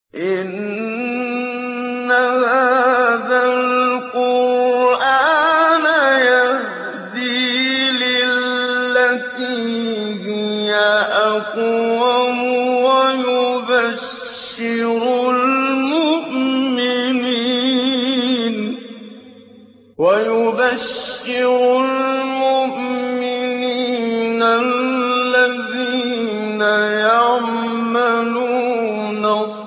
إِنَّ هَٰذَا الْقُرْآنَ يَهْدِي لِلَّتِي هِيَ أَقْوَمُ وَيُبَشِّرُ الْمُؤْمِنِينَ الَّذِينَ يَعْمَلُونَ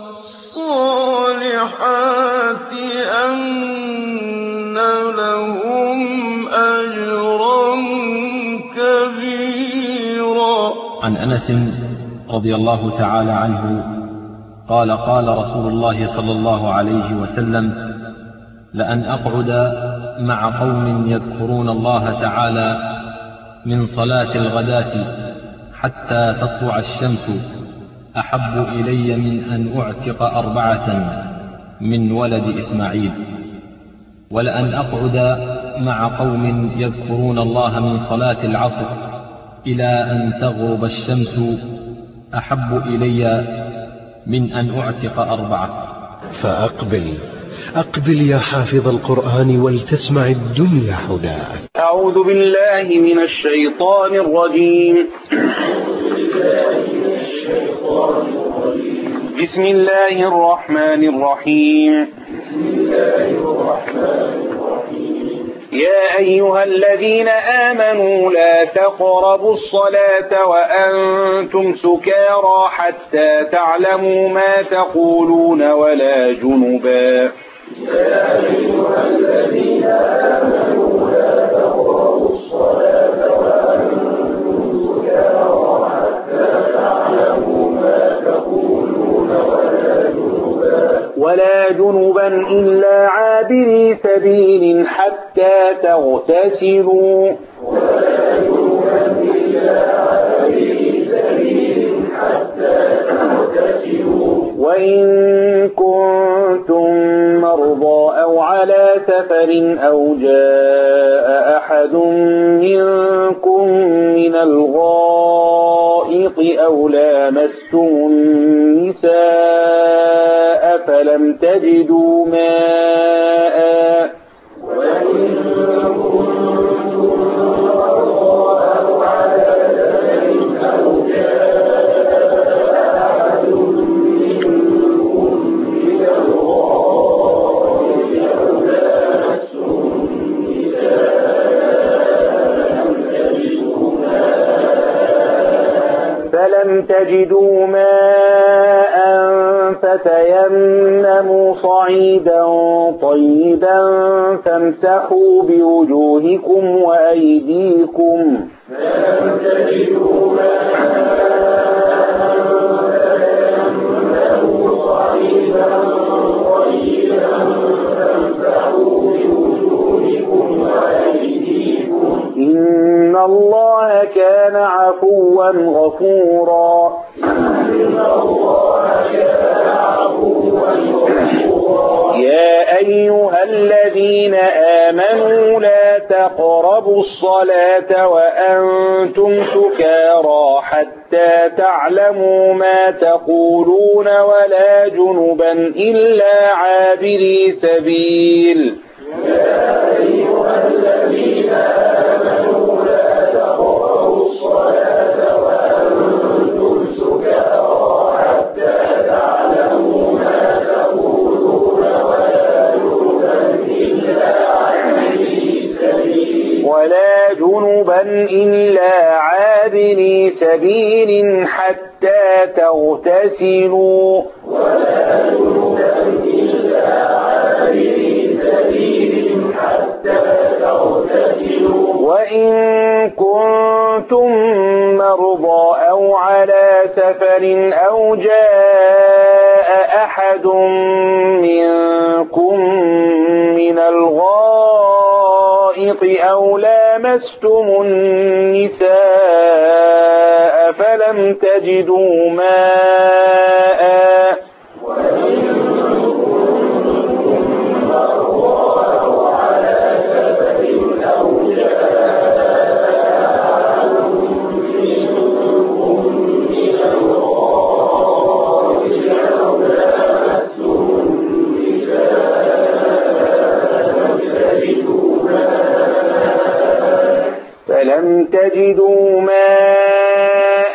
الصَّالِحَاتِ أَنَّ لَهُمْ أَجْرًا كَبِيرًا عن أنس رضي الله تعالى عنه قال قال رسول الله صلى الله عليه وسلم لأن أقعد مع قوم يذكرون الله تعالى من صلاة الغداة حتى تطلع الشمس أحب إلي من أن أعتق أربعة من ولد إسماعيل ولأن أقعد مع قوم يذكرون الله من صلاة العصر إلى أن تغرب الشمس أحب إلي من أن أعتق أربعة فأقبل أقبل يا حافظ القرآن ولتسمع الدنيا هداك أعوذ بالله من الشيطان الرجيم بسم الله الرحمن الرحيم يا أيها الذين آمنوا لا تقربوا الصلاة وأنتم سكارى حتى تعلموا ما تقولون ولا جنبا يا أيها الذين آمنوا لا تقربوا الصلاة وأنتم سكارى حتى تعلموا ما تقولون ولا جنبا ولا جنبا إلا عابري سبيل حتى تغتسلوا ولا جنبا إلا عابري سبيل حتى تغتسلوا وإن كنتم مرضى أو على سفر أو جاء أحد منكم من الغائط أو لامستم النساء فلم تجدوا ماء وإن كنتم مرضى أو على سفر أو جاء أحد منكم من الغائط أو لامستم فلم تجدوا ماء فتيمموا صعيدا طيبا فامسحوا بوجوهكم وأيديكم فلم تجدوا فتيمموا صعيدا طيبا فامسحوا بوجوهكم وأيديكم إن الله كان عفوا غفورا إن الله كان عفوا غفورا يا أيها الذين آمنوا لا تقربوا الصلاة وأنتم سكارى حتى تعلموا ما تقولون ولا جنبا إلا عابري سبيل يا أيها الذين آمنوا لا تقربوا الصلاة وأنتم سكارى حتى تعلموا ما تقولون ولا جنبا إلا عابري سبيل ولا جنبا إلا عابري سبيل حتى تغتسلوا ولا جنبا إلا عابري سبيل حتى تغتسلوا وإن كنتم مرضى أو على سفر أو جاء أحد منكم من الغائط أو لامستم النساء فلم تجدوا ماء فلم تجدوا ماء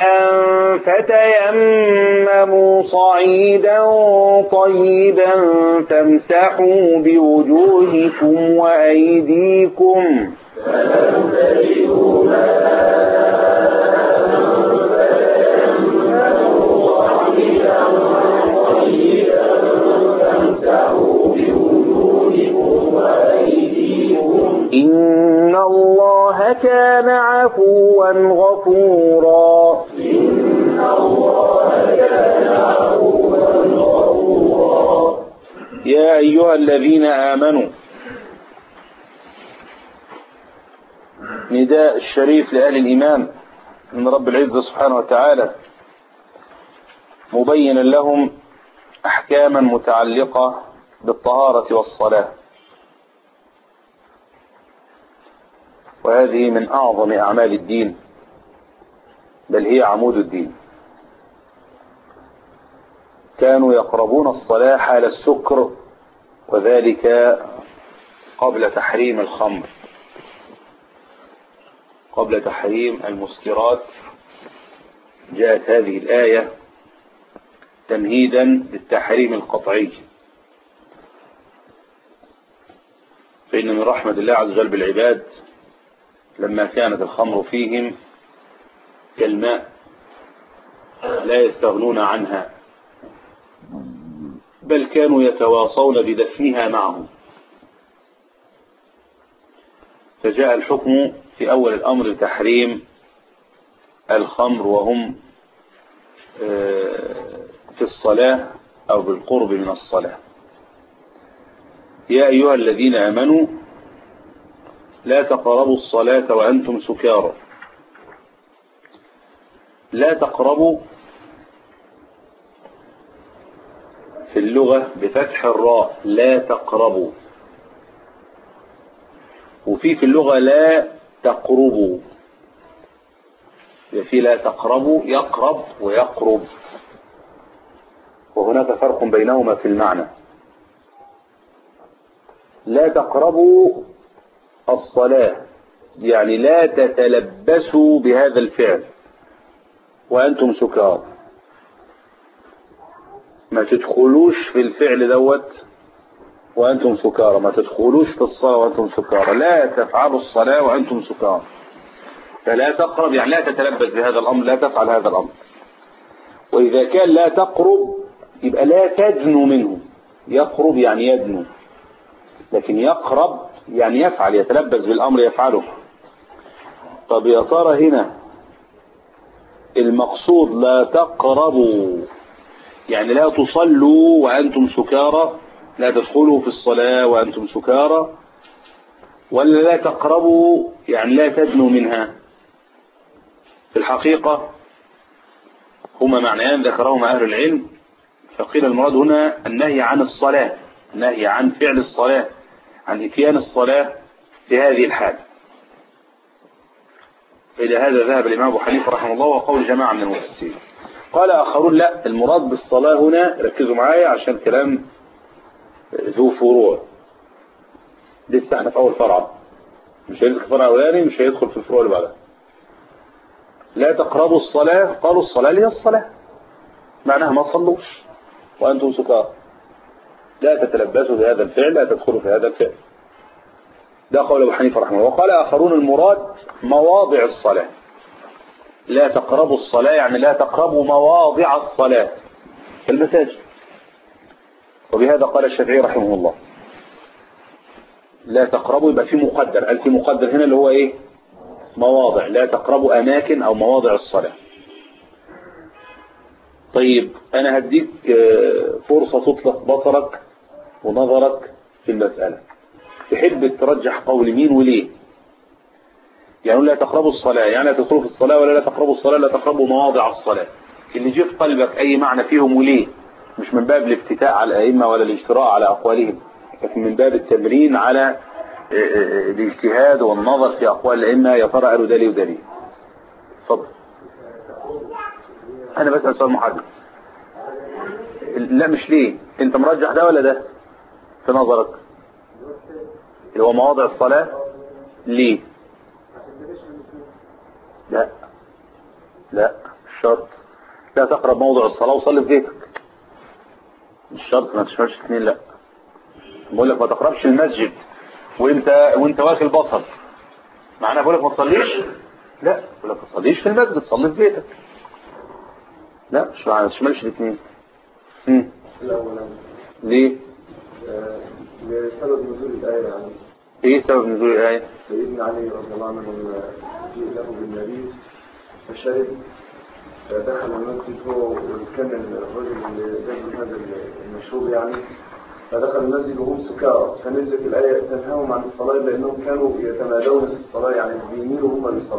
فتيمموا صعيدا طيبا فامسحوا بوجوهكم وأيديكم فلم تجدوا فتيمموا صعيدا طيبا فامسحوا بوجوهكم وأيديكم إن الله كان عفوا غفورا إن الله كان عفوا غفورا يا أيها الذين آمنوا نداء الشريف لأهل الإيمان من رب العزة سبحانه وتعالى مبينا لهم أحكاما متعلقة بالطهارة والصلاة وهذه من أعظم أعمال الدين بل هي عمود الدين كانوا يقربون الصلاة حال السكر وذلك قبل تحريم الخمر قبل تحريم المسكرات جاءت هذه الآية تمهيدا للتحريم القطعي فإن من رحمة الله عز وجل بالعباد لما كانت الخمر فيهم كالماء لا يستغنون عنها بل كانوا يتواصون بدفنها معهم فجاء الحكم في أول الأمر تحريم الخمر وهم في الصلاة أو بالقرب من الصلاة يا أيها الذين آمنوا لا تقربوا الصلاة وأنتم سكارى لا تقربوا في اللغة بفتح الراء لا تقربوا وفي في اللغة لا تقربوا في لا تقربوا يقرب ويقرب وهناك فرق بينهما في المعنى لا تقربوا الصلاة يعني لا تتلبسوا بهذا الفعل وأنتم سكار ما تدخلوش في الفعل دوت وأنتم سكارى ما تدخلوش في الصلاة وأنتم سكارى لا تفعلوا الصلاة وأنتم سكارى فلا تقرب يعني لا تتلبس بهذا الأمر لا تفعل هذا الأمر وإذا كان لا تقرب يبقى لا تدنو منه يقرب يعني يدنو لكن يقرب يعني يفعل يتلبس بالأمر يفعله طب يا ترى هنا المقصود لا تقربوا يعني لا تصلوا وأنتم سكارى لا تدخلوا في الصلاة وأنتم سكارى ولا لا تقربوا يعني لا تدنوا منها في الحقيقة هما معنيان ذكرهما أهل العلم فقيل المراد هنا النهي عن الصلاة النهي عن فعل الصلاة عن اتيان الصلاة في هذه الحال إلى هذا ذهب الإمام أبو حنيفة رحمه الله وقول جماعة من المفسرين قال آخرون لا المراد بالصلاة هنا ركزوا معايا عشان كلام ذو فروع لسه احنا في أول فرع مش هيدخل في الفرع الأولاني مش هيدخل في الفروع اللي بعدها لا تقربوا الصلاة قالوا الصلاة اللي هي الصلاة معناها ما تصلوش وأنتم سكار لا تتلبسوا بهذا الفعل لا تدخلوا في هذا الفعل ده قول أبو حنيفة رحمه الله وقال آخرون المراد مواضع الصلاة لا تقربوا الصلاة يعني لا تقربوا مواضع الصلاة في المساجد وبهذا قال الشافعي رحمه الله لا تقربوا يبقى في مقدر قال في مقدر هنا اللي هو ايه مواضع لا تقربوا أماكن أو مواضع الصلاة طيب أنا هديك فرصة تطلق بصرك ونظرك في المسألة تحب ترجح قول مين وليه يعني لا تقربوا الصلاة يعني لا تدخلوا في الصلاة ولا لا تقربوا الصلاة لا تقربوا مواضع الصلاة اللي جه في قلبك أي معنى فيهم وليه مش من باب الافتتاء على الأئمة ولا الاجتراء على أقوالهم لكن من باب التمرين على الاجتهاد والنظر في أقوال الأئمة يا ترى قالوا ده ليه وده ليه اتفضل أنا بسأل سؤال محدد لا مش ليه أنت مرجح ده ولا ده في نظرك اللي هو مواضع الصلاة ليه لا لا الشرط لا تقرب موضع الصلاة وصلي في بيتك مش شرط ما تشملش اثنين لا بقول لك ما تقربش المسجد وانت وانت واكل بصل معناه بقول لك ما تصليش لا بقول لك ما تصليش في المسجد صلي في بيتك لا مش ما تشملش الاثنين هم. ليه لسبب نزول الآية يعني ايه سبب نزول الآية سيدنا علي رضي الله عنه لما جيء له بالنبي فشرب فدخل المسجد هو وكان الرجل اللي جاب هذا المشروب يعني فدخل المسجد وهم سكارى فنزلت الآية تنهاهم عن الصلاة لأنهم كانوا يتمادون في الصلاة يعني بيميلوا وهم بيصلوا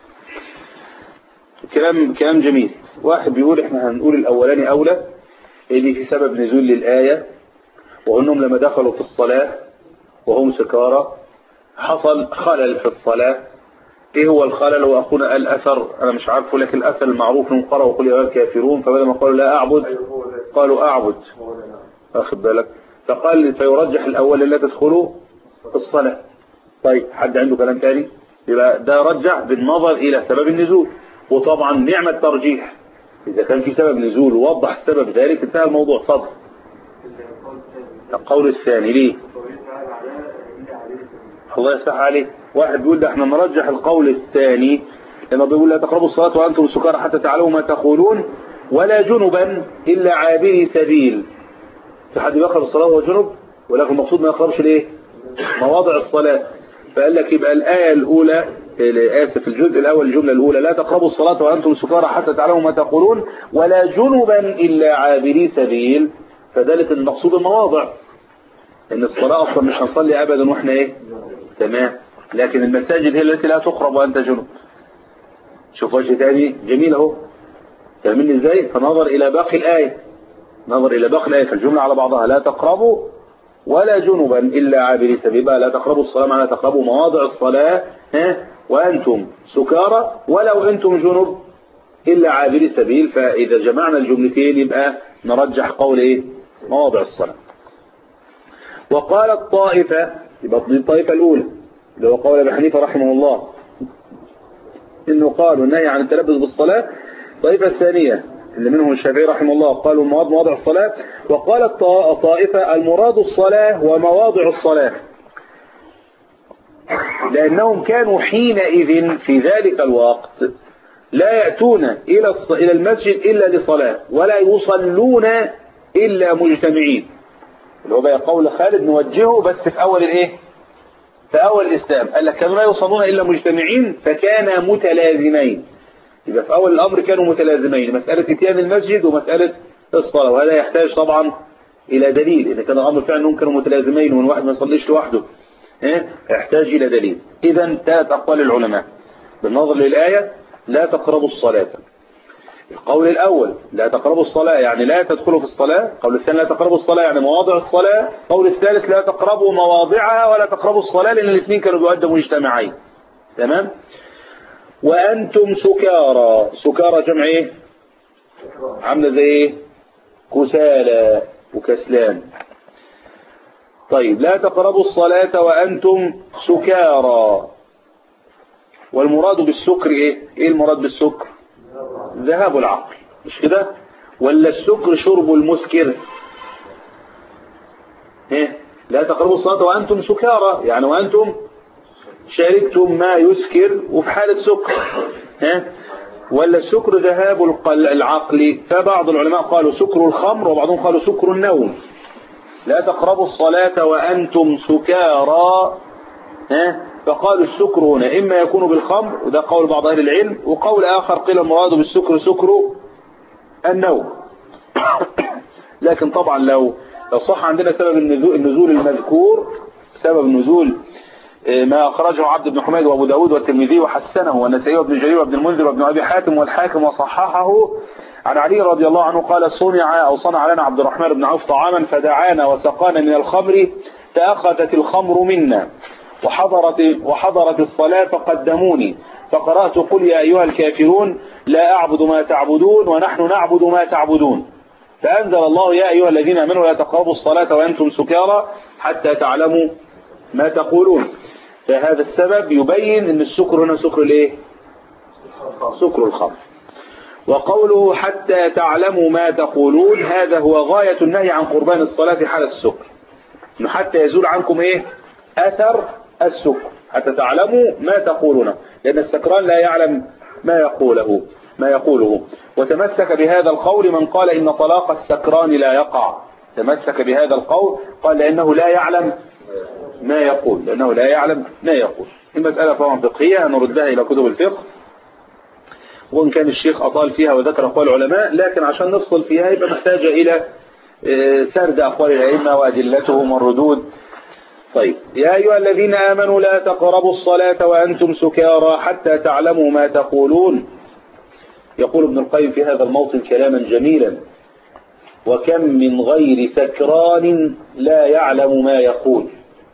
كلام كلام جميل واحد بيقول احنا هنقول الاولاني اولى اللي في سبب نزول للآية وانهم لما دخلوا في الصلاة وهم سكارى حصل خلل في الصلاة ايه هو الخلل واخونا الاثر انا مش عارفه لكن الاثر المعروف انهم قرأوا قل يا أيها الكافرون فبدل ما قالوا لا اعبد أيوه هو ده قالوا اعبد هو ده نعم واخد بالك فقال فيرجح الاول لا تدخلوا الصلاة طيب حد عنده كلام تاني يبقى ده رجح بالنظر الى سبب النزول وطبعا نعمة الترجيح اذا كان في سبب نزول ووضح سبب ذلك انتهى الموضوع صدر القول الثاني ليه الله يفتح عليه واحد بيقول ده احنا نرجح القول الثاني لما بيقول لا تقربوا الصلاة وأنتم سكارى حتى تعلموا ما تقولون ولا جنبا إلا عابري سبيل في حد بيقرب الصلاة وهو جنب ولكن المقصود ما يقربش ليه مواضع الصلاة فقال لك يبقى الآية الأولى آسف الجزء الأول الجملة الأولى لا تقربوا الصلاة وأنتم سكارى حتى تعلموا ما تقولون ولا جنبا إلا عابري سبيل فدلت المقصود المواضع ان الصلاة اصلا مش هنصلي ابدا واحنا ايه تمام لكن المساجد هي التي لا تقرب وانت جنب شوف وجه تاني جميل اهو فاهمين ازاي فنظر الى باقي الايه نظر الى باقي الايه فالجمله على بعضها لا تقربوا ولا جنبا الا عابري سبيل بقى لا تقربوا الصلاه معناها تقربوا مواضع الصلاه ها وانتم سكارى ولو انتم جنب الا عابري سبيل فاذا جمعنا الجملتين يبقى نرجح قول ايه مواضع الصلاه وقالت طائفة يبقى دي الطائفة الأولى اللي هو قول أبي حنيفة رحمه الله إنه قالوا النهي عن التلبس بالصلاة الطائفة الثانية اللي منهم الشافعي رحمه الله قالوا المواد مواضع الصلاة وقالت طا- طائفة المراد الصلاة ومواضع الصلاة لأنهم كانوا حينئذ في ذلك الوقت لا يأتون إلى الص- إلى المسجد إلا لصلاة ولا يصلون إلا مجتمعين اللي هو بقى قول خالد نوجهه بس في أول الإيه في أول الإسلام قال لك كانوا لا يصلون إلا مجتمعين فكانا متلازمين يبقى في أول الأمر كانوا متلازمين مسألة اتيان المسجد ومسألة الصلاة وهذا يحتاج طبعا إلى دليل إذا كان الأمر فعلا أنهم كانوا متلازمين وان واحد ما يصليش لوحده إيه؟ يحتاج إلى دليل إذا ثلاث أقوال العلماء بالنظر للآية لا تقربوا الصلاة القول الأول لا تقربوا الصلاة يعني لا تدخلوا في الصلاة القول الثاني لا تقربوا الصلاة يعني مواضع الصلاة القول الثالث لا تقربوا مواضعها ولا تقربوا الصلاة لأن الاثنين كانوا بيقدموا مجتمعين تمام وأنتم سكارى سكارى جمع ايه عاملة زي ايه كسالى وكسلان طيب لا تقربوا الصلاة وأنتم سكارى والمراد بالسكر ايه ايه المراد بالسكر ذهاب العقل مش كده ولا السكر شرب المسكر ايه لا تقربوا الصلاة وأنتم سكارى يعني وأنتم شربتم ما يسكر وفي حالة سكر ها ولا السكر ذهاب القل- العقل فبعض العلماء قالوا سكر الخمر وبعضهم قالوا سكر النوم لا تقربوا الصلاة وأنتم سكارى ها فقالوا السكر هنا إما يكون بالخمر وده قول بعض أهل العلم وقول آخر قيل المراد بالسكر سكر النوم لكن طبعا لو لو صح عندنا سبب النزول, النزول المذكور سبب نزول آه، ما أخرجه عبد بن حميد وأبو داود والترمذي وحسنه والنسائي وابن جرير وابن المنذر وابن أبي حاتم والحاكم وصححه عن علي رضي الله عنه قال صنع أو صنع لنا عبد الرحمن بن عوف طعاما فدعانا وسقانا من الخمر فأخذت الخمر منا وحضرت وحضرت الصلاة فقدموني فقرأت قل يا أيها الكافرون لا أعبد ما تعبدون ونحن نعبد ما تعبدون فأنزل الله يا أيها الذين آمنوا لا تقربوا الصلاة وأنتم سكارى حتى تعلموا ما تقولون فهذا السبب يبين أن السكر هنا سكر الايه سكر الخمر وقوله حتى تعلموا ما تقولون هذا هو غاية النهي عن قربان الصلاة في حالة السكر إنه حتى يزول عنكم إيه أثر السكر حتى تعلموا ما تقولون لأن السكران لا يعلم ما يقوله ما يقوله وتمسك بهذا القول من قال إن طلاق السكران لا يقع تمسك بهذا القول قال لأنه لا يعلم ما يقول لأنه لا يعلم ما يقول المسألة طبعا فقهية نردها إلى كتب الفقه وإن كان الشيخ أطال فيها وذكر أقوال العلماء لكن عشان نفصل فيها يبقى محتاجة إلى آه، سرد أقوال الأئمة وأدلتهم والردود طيب يا أيها الذين آمنوا لا تقربوا الصلاة وأنتم سكارى حتى تعلموا ما تقولون يقول ابن القيم في هذا الموطن كلاما جميلا وكم من غير سكران لا يعلم ما يقول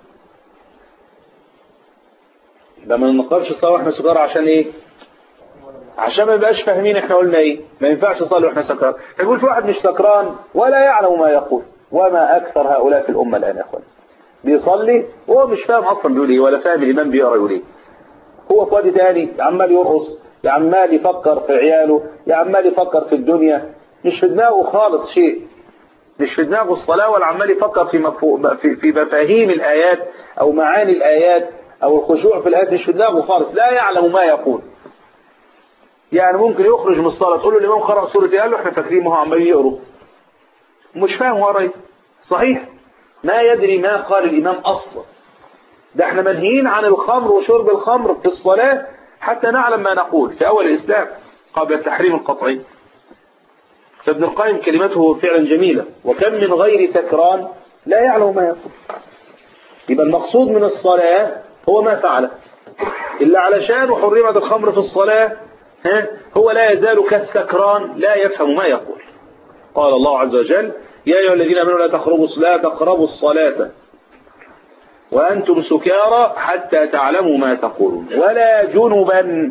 ده ما نقرش الصلاة واحنا سكارى عشان ايه عشان ما يبقاش فاهمين احنا قلنا ايه ما ينفعش نصلي واحنا سكران يقول في واحد مش سكران ولا يعلم ما يقول وما اكثر هؤلاء في الامه الان يا اخوان بيصلي وهو مش فاهم اصلا بيقول ايه ولا فاهم الامام بيقرا يقول ايه هو في وادي تاني عمال يرقص يا عمال يفكر في عياله يا عمال يفكر في الدنيا مش في دماغه خالص شيء مش في دماغه الصلاة ولا عمال يفكر في مفهو... في في مفاهيم الآيات أو معاني الآيات أو الخشوع في الآيات مش في دماغه خالص لا يعلم ما يقول يعني ممكن يخرج من الصلاة تقول له الإمام قرأ سورة إيه؟ قال له إحنا فاكرين ما هو عمال يقروا مش فاهم هو قرأ إيه. صحيح ما يدري ما قال الإمام أصلا ده احنا منهيين عن الخمر وشرب الخمر في الصلاة حتى نعلم ما نقول في أول الإسلام قبل التحريم القطعي فابن القيم كلمته فعلا جميلة وكم من غير سكران لا يعلم ما يقول يبقى المقصود من الصلاة هو ما فعله إلا علشان حرمت الخمر في الصلاة ها هو لا يزال كالسكران لا يفهم ما يقول قال الله عز وجل يا أيها الذين آمنوا لا تقربوا لا تقربوا الصلاة وأنتم سكارى حتى تعلموا ما تقولون ولا جنبا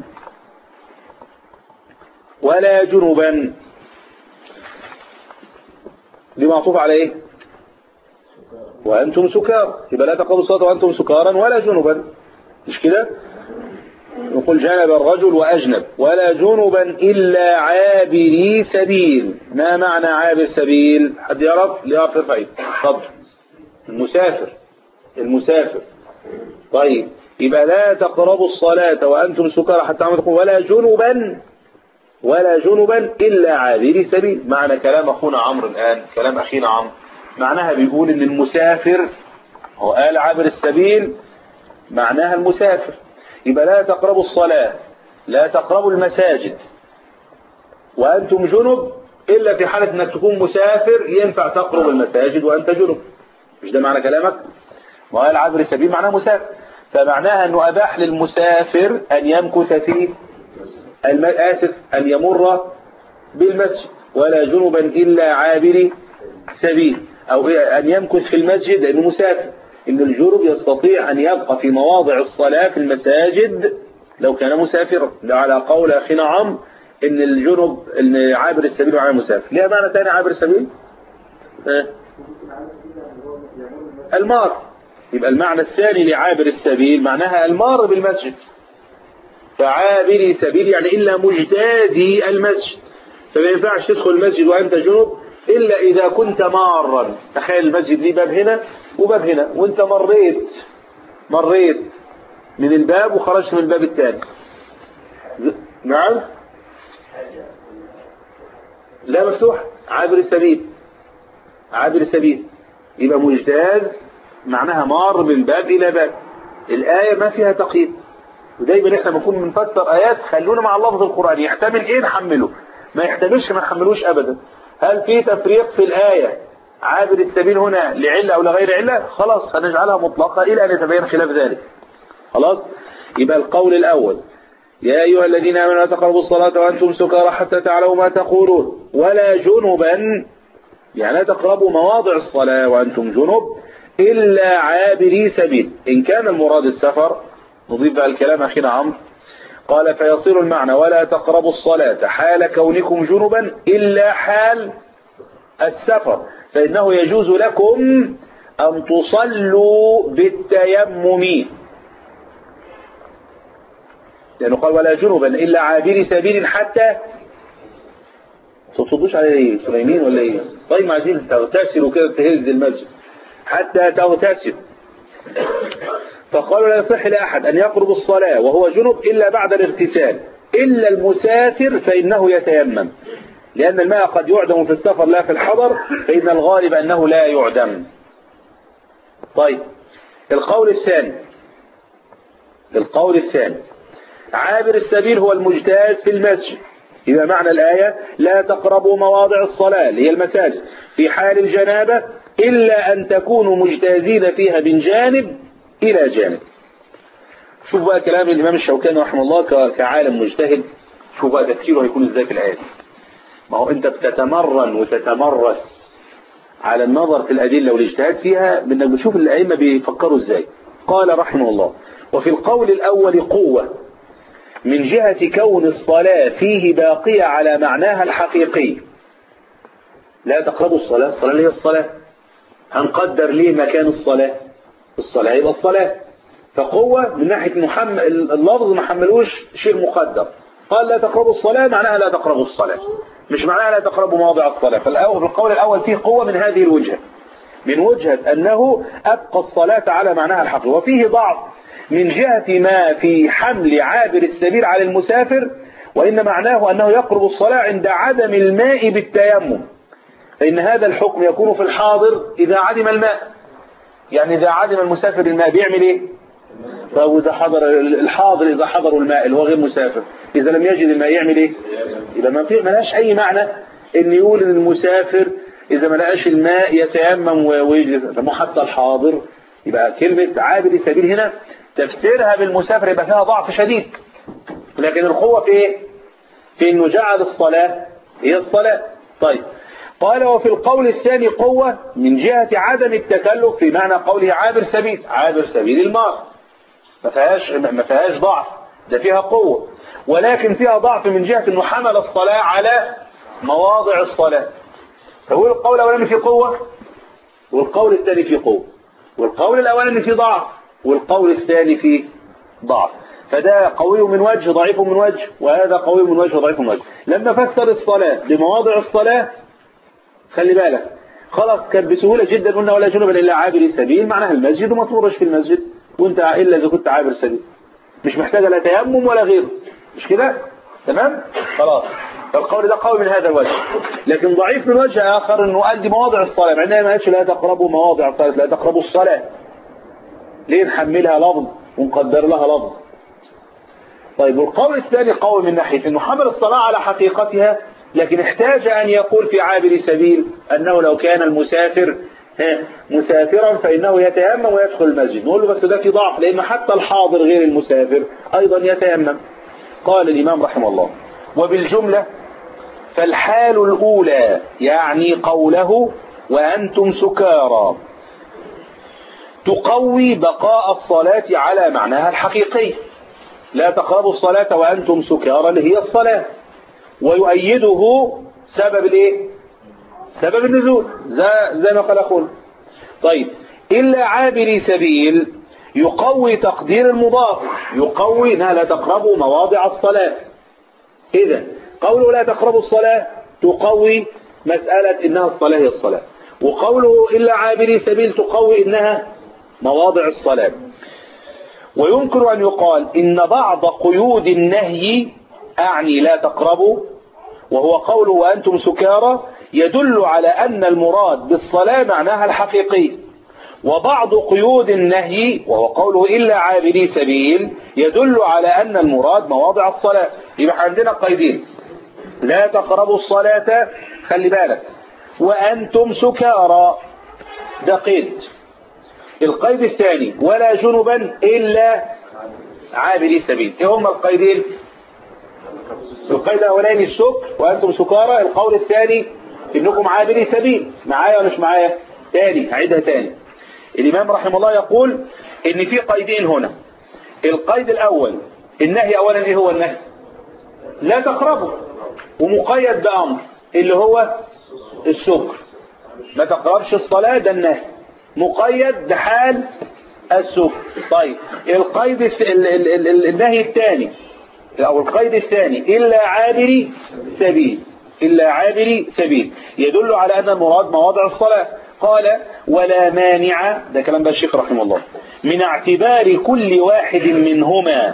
ولا جنبا دي معطوف على ايه وأنتم سكارى يبقى لا تقربوا الصلاة وأنتم سكارى ولا جنبا مش كده نقول جنب الرجل وأجنب ولا جنبا إلا عابري سبيل ما معنى عابر سبيل حد يعرف اللي يعرف يرفع ايده اتفضل المسافر المسافر طيب يبقى لا تقربوا الصلاة وأنتم سكارى حتى عم تقول ولا جنبا ولا جنبا إلا عابري سبيل معنى كلام أخونا عمرو الآن كلام أخينا عمرو معناها بيقول إن المسافر هو قال عابر السبيل معناها المسافر يبقى لا تقربوا الصلاة لا تقربوا المساجد وأنتم جنب إلا في حالة أنك تكون مسافر ينفع تقرب المساجد وأنت جنب مش ده معنى كلامك وقال عبر السبيل معناه مسافر فمعناها أنه أباح للمسافر أن يمكث في الم... آسف أن يمر بالمسجد ولا جنبا إلا عابر سبيل أو أن يمكث في المسجد لأنه مسافر إن الجنب يستطيع أن يبقى في مواضع الصلاة في المساجد لو كان مسافرا على قول أخينا عم إن الجنب إن عابر السبيل معناه مسافر ليه معنى ثاني عابر السبيل؟ اه. المار يبقى المعنى الثاني لعابر السبيل معناها المار بالمسجد فعابري سبيل يعني إلا مجتازي المسجد فما ينفعش تدخل المسجد وأنت جنب إلا إذا كنت مارا تخيل المسجد ليه باب هنا وباب هنا وانت مريت مريت من الباب وخرجت من الباب الثاني نعم لا مفتوح عابر السبيل عابر السبيل يبقى مجتاز معناها مار من باب إلى باب الآية ما فيها تقييد ودايما احنا بنكون بنفسر آيات خلونا مع اللفظ القرآني يحتمل ايه نحمله ما يحتملش ما نحملوش أبدا هل في تفريق في الآية عابر السبيل هنا لعلة أو لغير علة خلاص هنجعلها مطلقة إلى أن يتبين خلاف ذلك خلاص يبقى القول الأول يا أيها الذين آمنوا لا تقربوا الصلاة وأنتم سكارى حتى تعلموا ما تقولون ولا جنبا يعني لا تقربوا مواضع الصلاة وأنتم جنب إلا عابري سبيل إن كان المراد السفر نضيف بقى الكلام أخينا عمرو قال فيصير المعنى ولا تقربوا الصلاة حال كونكم جنبا إلا حال السفر فإنه يجوز لكم أن تصلوا بالتيمم لأنه قال ولا جنبا إلا عابري سبيل حتى تطردوش على ايه سليمين ولا ايه طيب عايزين تغتسلوا كده تهز المسجد حتى تغتسل فقالوا لا يصح لأحد أن يقرب الصلاة وهو جنب إلا بعد الاغتسال إلا المسافر فإنه يتيمم لأن الماء قد يعدم في السفر لا في الحضر فإن الغالب أنه لا يعدم طيب القول الثاني القول الثاني عابر السبيل هو المجتاز في المسجد إذا معنى الآية لا تقربوا مواضع الصلاة اللي هي المساجد في حال الجنابة إلا أن تكونوا مجتازين فيها من جانب إلى جانب شوف بقى كلام الإمام الشوكاني رحمه الله ك- كعالم مجتهد شوف بقى تفكيره هيكون إزاي في الآية دي. ما هو أنت بتتمرن وتتمرس على النظر في الأدلة والاجتهاد فيها بأنك بتشوف الأئمة بيفكروا إزاي قال رحمه الله وفي القول الأول قوة من جهة كون الصلاة فيه باقية على معناها الحقيقي لا تقربوا الصلاة الصلاة اللي هي الصلاة هنقدر ليه مكان الصلاة الصلاة يبقى الصلاة فقوة من ناحية محمل اللفظ ما حملوش شيء مقدر قال لا تقربوا الصلاة معناها لا تقربوا الصلاة مش معناها لا تقربوا مواضع الصلاة فالأول في القول الأول فيه قوة من هذه الوجهة من وجهة أنه أبقى الصلاة على معناها الحقيقي وفيه ضعف من جهة ما في حمل عابر السبيل على المسافر وإن معناه أنه يقرب الصلاة عند عدم الماء بالتيمم فإن هذا الحكم يكون في الحاضر إذا عدم الماء يعني إذا عدم المسافر الماء بيعمل إيه طب إذا حضر الحاضر إذا حضروا الماء اللي هو غير مسافر إذا لم يجد الماء يعمل إيه يبقى ما في ملهاش أي معنى إن يقول إن المسافر إذا ما لقاش الماء يتيمم ويجلس طب حتى الحاضر يبقى كلمة عابر سبيل هنا تفسيرها بالمسافر يبقى فيها ضعف شديد لكن القوة في إيه في إنه جعل الصلاة هي الصلاة طيب قال وفي القول الثاني قوة من جهة عدم التكلف في معنى قوله عابر سبيل عابر سبيل المار ما فيهاش ما فيهاش ضعف ده فيها قوة ولكن فيها ضعف من جهة انه حمل الصلاة على مواضع الصلاة فهو القول الاولاني فيه قوة والقول الثاني فيه قوة والقول الاولاني فيه ضعف والقول الثاني فيه ضعف فده قوي من وجه ضعيف من وجه وهذا قوي من وجه وضعيف من وجه لما فسر الصلاة بمواضع الصلاة خلي بالك خلاص كان بسهولة جدا قلنا ولا جنب إلا عابر سبيل معناها المسجد وما تمرش في المسجد وانت إلا إذا كنت عابر سبيل مش محتاجة لا تيمم ولا غيره مش كده تمام خلاص فالقول ده قوي من هذا الوجه لكن ضعيف من وجه آخر انه قال دي مواضع الصلاة مع انها ما قالش لا تقربوا مواضع الصلاة لا تقربوا الصلاة ليه نحملها لفظ ونقدر لها لفظ طيب والقول الثاني قوي من ناحية انه حمل الصلاة على حقيقتها لكن احتاج ان يقول في عابر سبيل انه لو كان المسافر ها، مسافرا فانه يتيمم ويدخل المسجد نقول له بس ده في ضعف لان حتى الحاضر غير المسافر ايضا يتيمم قال الامام رحمه الله وبالجملة فالحال الاولى يعني قوله وانتم سكارى تقوي بقاء الصلاة على معناها الحقيقي لا تقربوا الصلاة وأنتم سكارى اللي هي الصلاة ويؤيده سبب الايه سبب النزول زي, زي ما قال أخونا طيب إلا عابري سبيل يقوي تقدير المضاف يقوي انها لا تقربوا مواضع الصلاة إذا قوله لا تقربوا الصلاة تقوي مسألة إنها الصلاة هي الصلاة وقوله إلا عابري سبيل تقوي إنها مواضع الصلاة ويمكن أن يقال إن بعض قيود النهي أعني لا تقربوا وهو قوله وأنتم سكارى يدل على أن المراد بالصلاة معناها الحقيقي وبعض قيود النهي وهو قوله إلا عابري سبيل يدل على أن المراد مواضع الصلاة يبقى عندنا قيدين لا تقربوا الصلاة خلي بالك وأنتم سكارى ده قيد القيد الثاني ولا جنبا إلا عابري سبيل ايه هما القيدين القيد الاولاني السكر وانتم سكارى القول الثاني انكم عابري سبيل معايا ولا مش معايا تاني هعيدها تاني الامام رحمه الله يقول ان في قيدين هنا القيد الاول النهي اولا ايه هو النهي لا تقربوا ومقيد بامر اللي هو السكر ما تقربش الصلاة ده النهي مقيد بحال السكر طيب القيد الس- ال- ال- ال- ال- النهي الثاني أو القيد الثاني إلا عابري سبيل إلا عابري سبيل يدل على أن المراد مواضع الصلاة قال ولا مانع ده كلام بقى الشيخ رحمه الله من اعتبار كل واحد منهما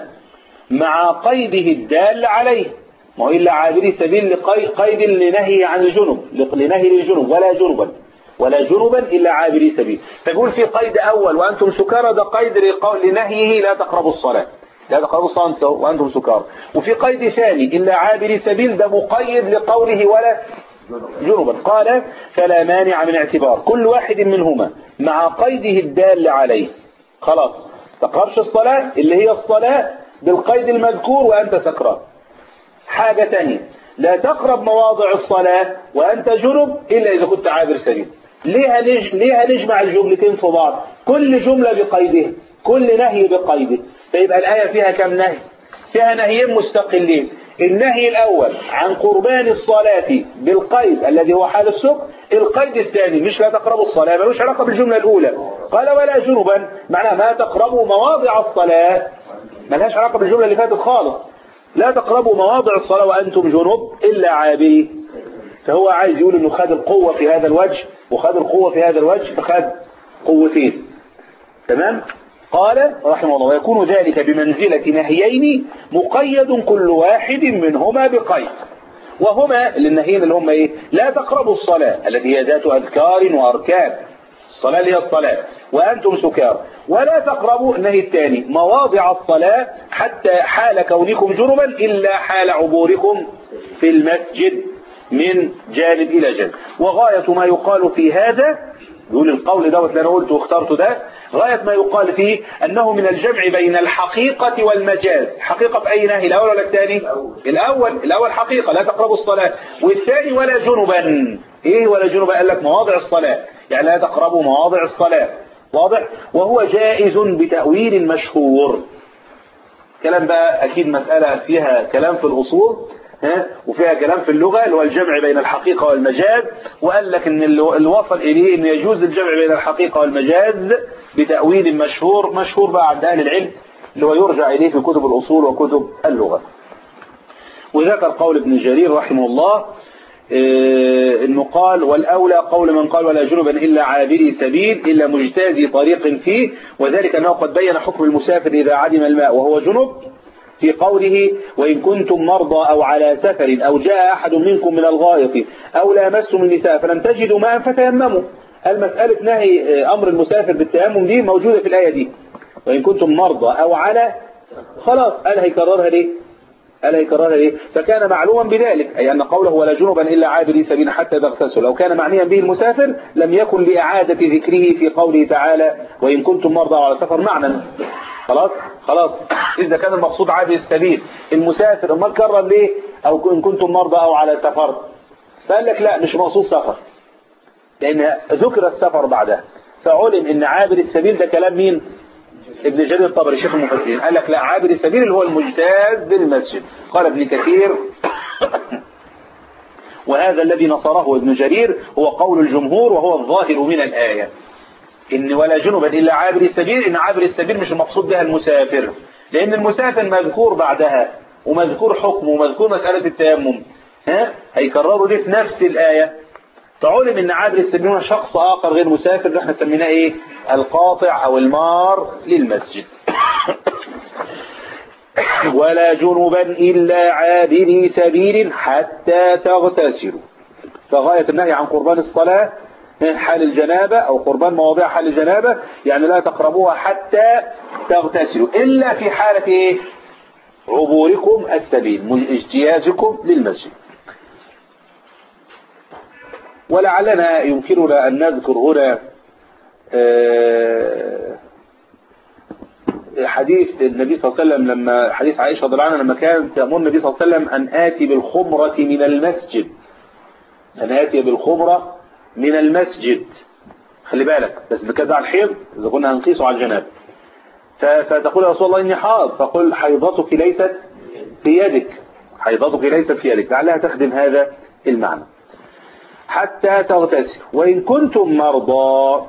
مع قيده الدال عليه ما هو إلا عابري سبيل لقي- قيد لنهي عن الجنب لنهي للجنب ولا جنبا ولا جنبا إلا عابري سبيل تقول في قيد أول وأنتم سكارى ده قيد لقو- لنهيه لا تقربوا الصلاة لا تقربوا الصلاة وأنتم سكارى وفي قيد ثاني إلا عابري سبيل ده مقيد لقوله ولا جنبا قال فلا مانع من اعتبار كل واحد منهما مع قيده الدال عليه خلاص تقربش الصلاة اللي هي الصلاة بالقيد المذكور وأنت سكران حاجة تانية لا تقرب مواضع الصلاة وأنت جنب إلا إذا كنت عابر سبيل ليه هنج... ليه هنجمع الجملتين في بعض كل جملة بقيدها كل نهي بقيده فيبقى الآية فيها كم نهي فيها نهيين مستقلين النهي الأول عن قربان الصلاة بالقيد الذي هو حال السوق القيد الثاني مش لا تقربوا الصلاة ملوش علاقة بالجملة الأولى قال ولا جنبا معناه ما تقربوا مواضع الصلاة ملهاش علاقة بالجملة اللي فاتت خالص لا تقربوا مواضع الصلاة وأنتم جنوب إلا عابري فهو عايز يقول انه خد القوة في هذا الوجه وخد القوة في هذا الوجه فخد قوتين تمام قال رحمه الله ويكون ذلك بمنزلة نهيين مقيد كل واحد منهما بقيد وهما النهيين اللي هم ايه لا تقربوا الصلاة التي هي ذات أذكار وأركان الصلاة اللي هي الصلاة وأنتم سكار ولا تقربوا النهي الثاني مواضع الصلاة حتى حال كونكم جنبا إلا حال عبوركم في المسجد من جانب إلى جانب وغاية ما يقال في هذا يقول القول دوت اللي أنا قلته واخترته ده غاية ما يقال فيه أنه من الجمع بين الحقيقة والمجاز حقيقة في أي نهي الأول ولا الثاني الأول الأول حقيقة لا تقربوا الصلاة والثاني ولا جنبا إيه ولا جنبا قال لك مواضع الصلاة يعني لا تقربوا مواضع الصلاة واضح وهو جائز بتأويل مشهور كلام بقى أكيد مسألة فيها كلام في الأصول ها وفيها كلام في اللغة اللي هو الجمع بين الحقيقة والمجاز وقال لك ان اللي وصل اليه ان يجوز الجمع بين الحقيقة والمجاز بتأويل مشهور مشهور بقى عند اهل العلم اللي هو يرجع اليه في كتب الاصول وكتب اللغة وذكر قول ابن جرير رحمه الله إيه انه قال والاولى قول من قال ولا جنبا الا عابري سبيل الا مجتازي طريق فيه وذلك انه قد بين حكم المسافر اذا عدم الماء وهو جنب في قوله وإن كنتم مرضى أو على سفر أو جاء أحد منكم من الغائط أو لامستم النساء فلم تجدوا ماء فتيمموا المسألة نهي أمر المسافر بالتيمم دي موجودة في الآية دي وإن كنتم مرضى أو على خلاص قال هيكررها ليه قال هيكررها ليه فكان معلوما بذلك أي أن قوله ولا جنبا إلا عابري سبيل حتى تغتسلوا لو كان معنيا به المسافر لم يكن لإعادة ذكره في قوله تعالى وإن كنتم مرضى على سفر معنى خلاص خلاص إذا كان المقصود عابر السبيل المسافر امال كرر ليه أو إن كنتم مرضى أو على سفر فقال لك لا مش مقصود سفر لأن ذكر السفر بعدها فعلم إن عابر السبيل ده كلام مين ابن جرير الطبري شيخ المفسرين قال لك لا عابر السبيل اللي هو المجتاز بالمسجد قال ابن كثير وهذا الذي نصره ابن جرير هو قول الجمهور وهو الظاهر من الآية إن ولا جنبا إلا عابر السبيل إن عابر السبيل مش المقصود بها المسافر لأن المسافر مذكور بعدها ومذكور حكمه ومذكور مسألة التيمم ها هيكرروا دي في نفس الآية فعلم ان عابر السبيل هو شخص آخر غير مسافر اللي احنا سميناه ايه القاطع او المار للمسجد ولا جنبا إلا عابري سبيل حتى تغتسلوا فغاية النهي عن قربان الصلاة حال الجنابة أو قربان مواضيع حال الجنابة يعني لا تقربوها حتى تغتسلوا إلا في حالة إيه؟ عبوركم السبيل اجتيازكم للمسجد ولعلنا يمكننا أن نذكر هنا حديث النبي صلى الله عليه وسلم لما حديث عائشة رضي الله عنها لما كان تأمر النبي صلى الله عليه وسلم أن آتي بالخمرة من المسجد أن آتي بالخمرة من المسجد خلي بالك بس بكذا على الحيض إذا كنا هنقيسه على الجناب فتقول يا رسول الله إني حاض فقل حيضتك ليست في يدك حيضتك ليست في يدك لعلها تخدم هذا المعنى حتى تغتسل وإن كنتم مرضى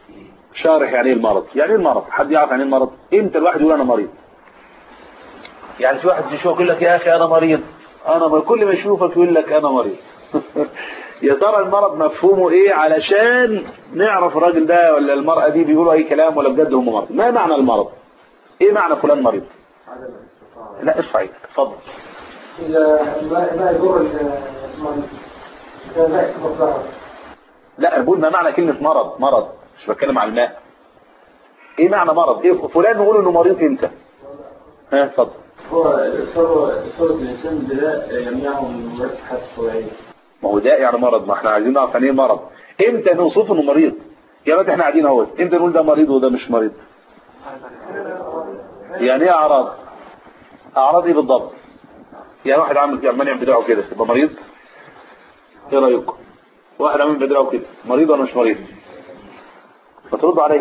شارح يعني المرض يعني المرض حد يعرف يعني المرض امتى الواحد يقول أنا مريض يعني في واحد يشوفك يقول لك يا اخي انا مريض انا مريض كل ما يشوفك يقول لك انا مريض يا ترى المرض مفهومه ايه علشان نعرف الراجل ده ولا المرأة دي بيقولوا اي كلام ولا بجد هم مرض ما معنى المرض ايه معنى فلان مريض عدم الاستطاعة لا ارفع ايدك اتفضل إذا ما ما يضر المريض إذا ما يسبب ضرر لا بقول ما معنى كلمة مرض مرض مش بتكلم على الماء ايه معنى مرض ايه فلان نقول انه مريض امتى ها اتفضل هو إصابة إصابة الإنسان بده يمنعه من ممارسة حياته الطبيعية. ما هو ده يعني مرض ما احنا عايزين نعرف يعني ايه مرض امتى نوصفه انه مريض يا باشا احنا قاعدين اهو امتى نقول ده مريض وده مش مريض يعني ايه اعراض اعراض ايه بالضبط يعني واحد عامل كده عمال يعمل بدراعه كده يبقى مريض ايه رايكم واحد عامل بدراعه كده مريض ولا مش مريض فتردوا عليه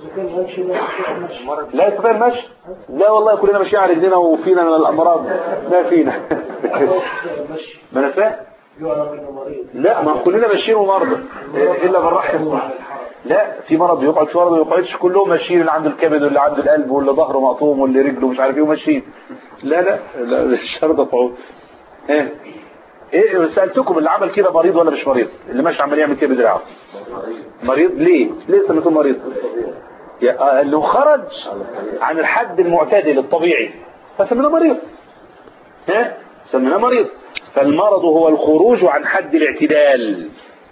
لا يستطيع المشي لا والله كلنا ماشيين على رجلنا وفينا من الامراض ما فينا ما انا فاهم لا ما كلنا ماشيين ومرضى الا من رحم الله لا في مرض يقعد في مرض ما يقعدش كلهم ماشيين اللي عنده الكبد واللي عنده القلب واللي ظهره مقطوم واللي رجله مش عارف ايه وماشيين لا لا لا مش شرط افعول ايه ايه سالتكم اللي عمل كده مريض ولا مش مريض اللي ماشي عمال يعمل كده بدراعه مريض ليه ليه سميتوه مريض يا- آه، اللي خرج عن الحد المعتدل الطبيعي فسميناه مريض ها سميناه مريض فالمرض هو الخروج عن حد الاعتدال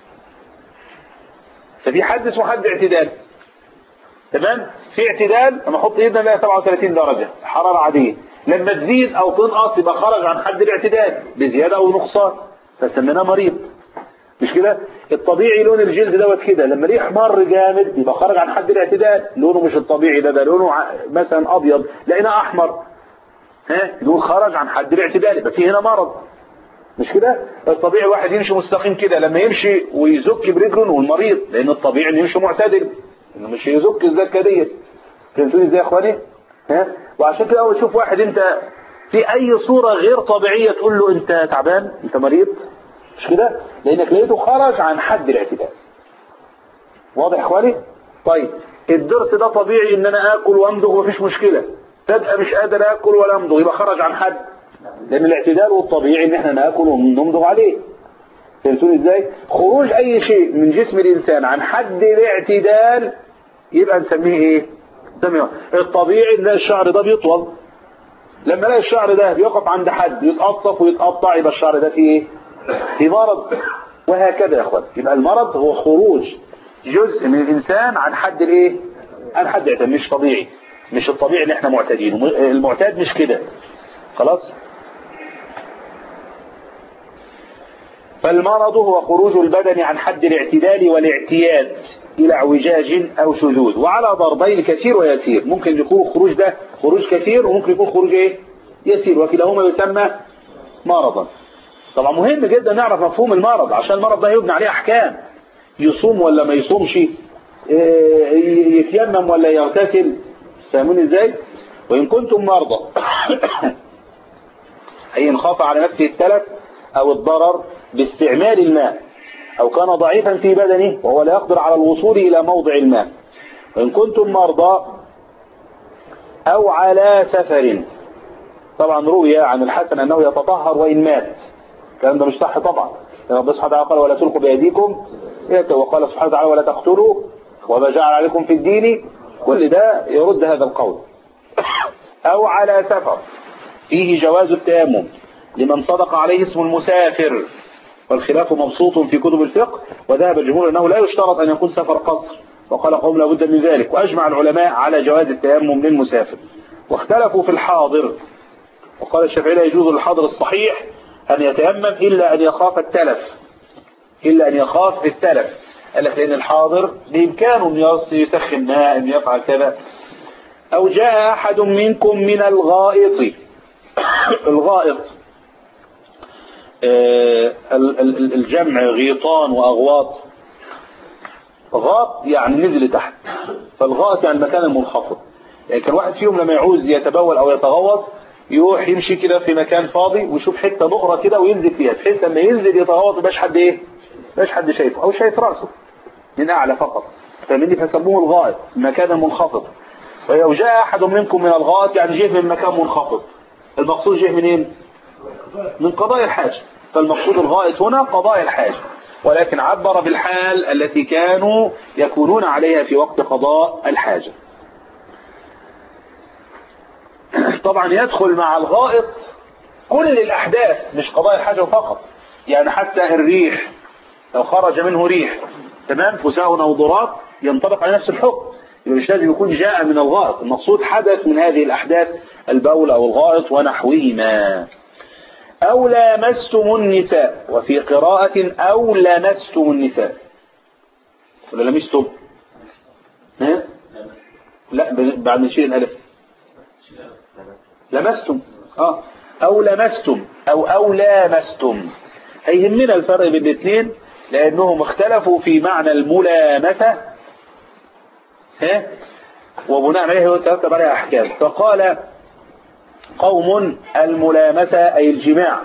ففي حد اسمه حد اعتدال تمام في اعتدال لما احط ايدنا نلاقي 37 درجة حرارة عادية لما تزيد او تنقص يبقى خرج عن حد الاعتدال بزيادة او نقصان فسميناه مريض مش كده الطبيعي لون الجلد دوت كده لما ليه احمر جامد يبقى خرج عن حد الاعتدال لونه مش الطبيعي ده ده لونه ع- مثلا ابيض لقيناه احمر ها دول خرج عن حد الاعتدال يبقى في هنا مرض مش كده الطبيعي واحد يمشي مستقيم كده لما يمشي ويزك برجله نقول مريض لان الطبيعي انه يمشي معتدل انه مش يزك الزكه ديت فهمتوني ازاي يا اخواني ها وعشان كده اول تشوف واحد انت في اي صوره غير طبيعيه تقول له انت تعبان انت مريض مش كده لانك لقيته خرج عن حد الاعتدال واضح يا اخواني طيب الضرس ده طبيعي ان انا اكل وامضغ ومفيش مشكله تبقى مش قادر اكل ولا امضغ يبقى خرج عن حد لان الاعتدال والطبيعي ان احنا ناكل ونمضغ عليه فهمتوني ازاي خروج اي شيء من جسم الانسان عن حد الاعتدال يبقى نسميه ايه نسميه الطبيعي ان الشعر ده بيطول لما الاقي الشعر ده بيقف عند حد يتقصف ويتقطع يبقى الشعر ده فيه ايه في مرض وهكذا يا اخوان يبقى المرض هو خروج جزء من الانسان عن حد الايه عن حد اعتدال مش طبيعي مش الطبيعي اللي احنا معتادينه المعتاد مش كده خلاص فالمرض هو خروج البدن عن حد الاعتدال والاعتياد إلى اعوجاج أو شذوذ وعلى ضربين كثير ويسير ممكن يكون خروج ده خروج كثير وممكن يكون خروج ايه يسير وكلاهما يسمى مرضا طبعا مهم جدا نعرف مفهوم المرض عشان المرض ده يبنى عليه أحكام يصوم ولا ما يصومش إيه، يتيمم ولا يغتسل فاهمون ازاي وإن كنتم مرضى أي إن خاف على نفسه التلف أو الضرر باستعمال الماء أو كان ضعيفا في بدنه وهو لا يقدر على الوصول إلى موضع الماء وإن كنتم مرضى أو على سفر طبعا روي عن الحسن أنه يتطهر وإن مات الكلام ده مش صح طبعا لأن ربنا سبحانه وتعالى قال ولا تلقوا بأيديكم وقال سبحانه وتعالى ولا تقتلوا وما جعل عليكم في الدين كل ده يرد هذا القول أو على سفر فيه جواز التيمم لمن صدق عليه اسم المسافر والخلاف مبسوط في كتب الفقه وذهب الجمهور أنه لا يشترط أن يكون سفر قصر وقال قوم لابد من ذلك وأجمع العلماء على جواز التيمم للمسافر واختلفوا في الحاضر وقال الشافعي لا يجوز للحاضر الصحيح أن يتيمم إلا أن يخاف التلف إلا أن يخاف التلف قال لك لأن الحاضر بإمكانه أن يسخن ماء أن يفعل كذا أو جاء أحد منكم من الغائط الغائط آه، ال- ال- الجمع غيطان وأغواط غاط يعني نزل تحت فالغائط يعني المكان المنخفض يعني كان واحد فيهم لما يعوز يتبول أو يتغوط يروح يمشي كده في مكان فاضي ويشوف حتة نقرة كده وينزل فيها بحيث لما ينزل يتغوط مبقاش حد ايه مبقاش حد شايفه أو شايف رأسه من أعلى فقط فمني فسموه الغائط المكان المنخفض ولو جاء أحد منكم من الغائط يعني جه من مكان منخفض المقصود جه منين من قضاء الحاجة فالمقصود الغائط هنا قضاء الحاجة ولكن عبر بالحال التي كانوا يكونون عليها في وقت قضاء الحاجة طبعا يدخل مع الغائط كل الأحداث مش قضاء الحاجة فقط يعني حتى الريح لو خرج منه ريح تمام فساء أو ضرات ينطبق على نفس الحكم يبقى مش لازم يكون جاء من الغائط المقصود حدث من هذه الأحداث البول أو الغائط ونحوهما أو لامستم النساء وفي قراءة أو لمستم النساء ولا لمستم ها؟ لا ب- بعد نشيل الألف لمستم اه أو لمستم أو أو لامستم هيهمنا الفرق بين الاثنين لأنهم اختلفوا في معنى الملامسة ها وبناء عليه هو ترتب عليها أحكام فقال قوم الملامسة أي الجماع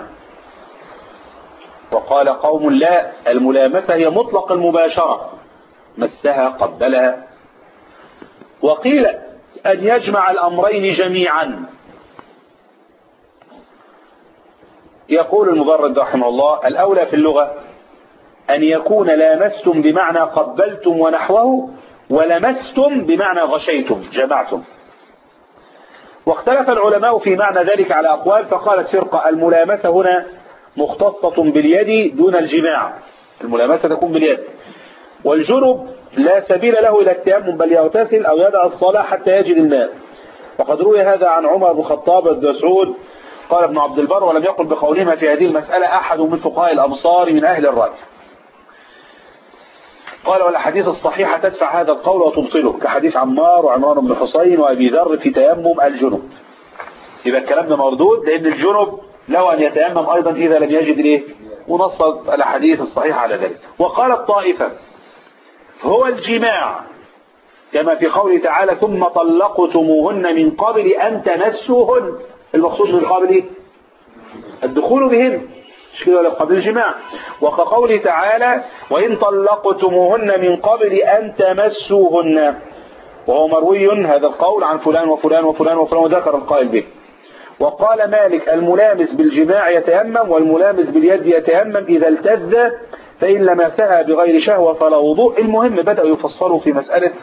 وقال قوم لا الملامسة هي مطلق المباشرة مسها قبلها وقيل أن يجمع الأمرين جميعا يقول المبرد رحمه الله الأولى في اللغة أن يكون لامستم بمعنى قبلتم ونحوه ولمستم بمعنى غشيتم جمعتم واختلف العلماء في معنى ذلك على أقوال فقالت فرقة الملامسة هنا مختصة باليد دون الجماع الملامسة تكون باليد والجنب لا سبيل له إلى التيمم بل يغتسل أو يدع الصلاة حتى يجد الماء وقد روي هذا عن عمر بن الخطاب بن مسعود قال ابن عبد البر ولم يقل بقولهما في هذه المسألة أحد من فقهاء الأمصار من أهل الرأي قال والأحاديث الصحيحة تدفع هذا القول وتبطله كحديث عمار وعمران بن حسين وأبي ذر في تيمم الجنب يبقى الكلام ده مردود لأن الجنب له أن يتيمم أيضا إذا لم يجد إيه ونصت الأحاديث الصحيحة على ذلك وقال الطائفة هو الجماع كما في قوله تعالى ثم طلقتموهن من قبل أن تمسوهن المقصود من قبل إيه؟ الدخول بهن مش كده ولا قبل الجماع وكقوله تعالى وإن طلقتموهن من قبل أن تمسوهن وهو مروي هذا القول عن فلان وفلان وفلان وفلان وذكر القائل به وقال مالك الملامس بالجماع يتيمم والملامس باليد يتيمم إذا التذ فإن لمسها بغير شهوة فلا وضوء المهم بدأوا يفصلوا في مسألة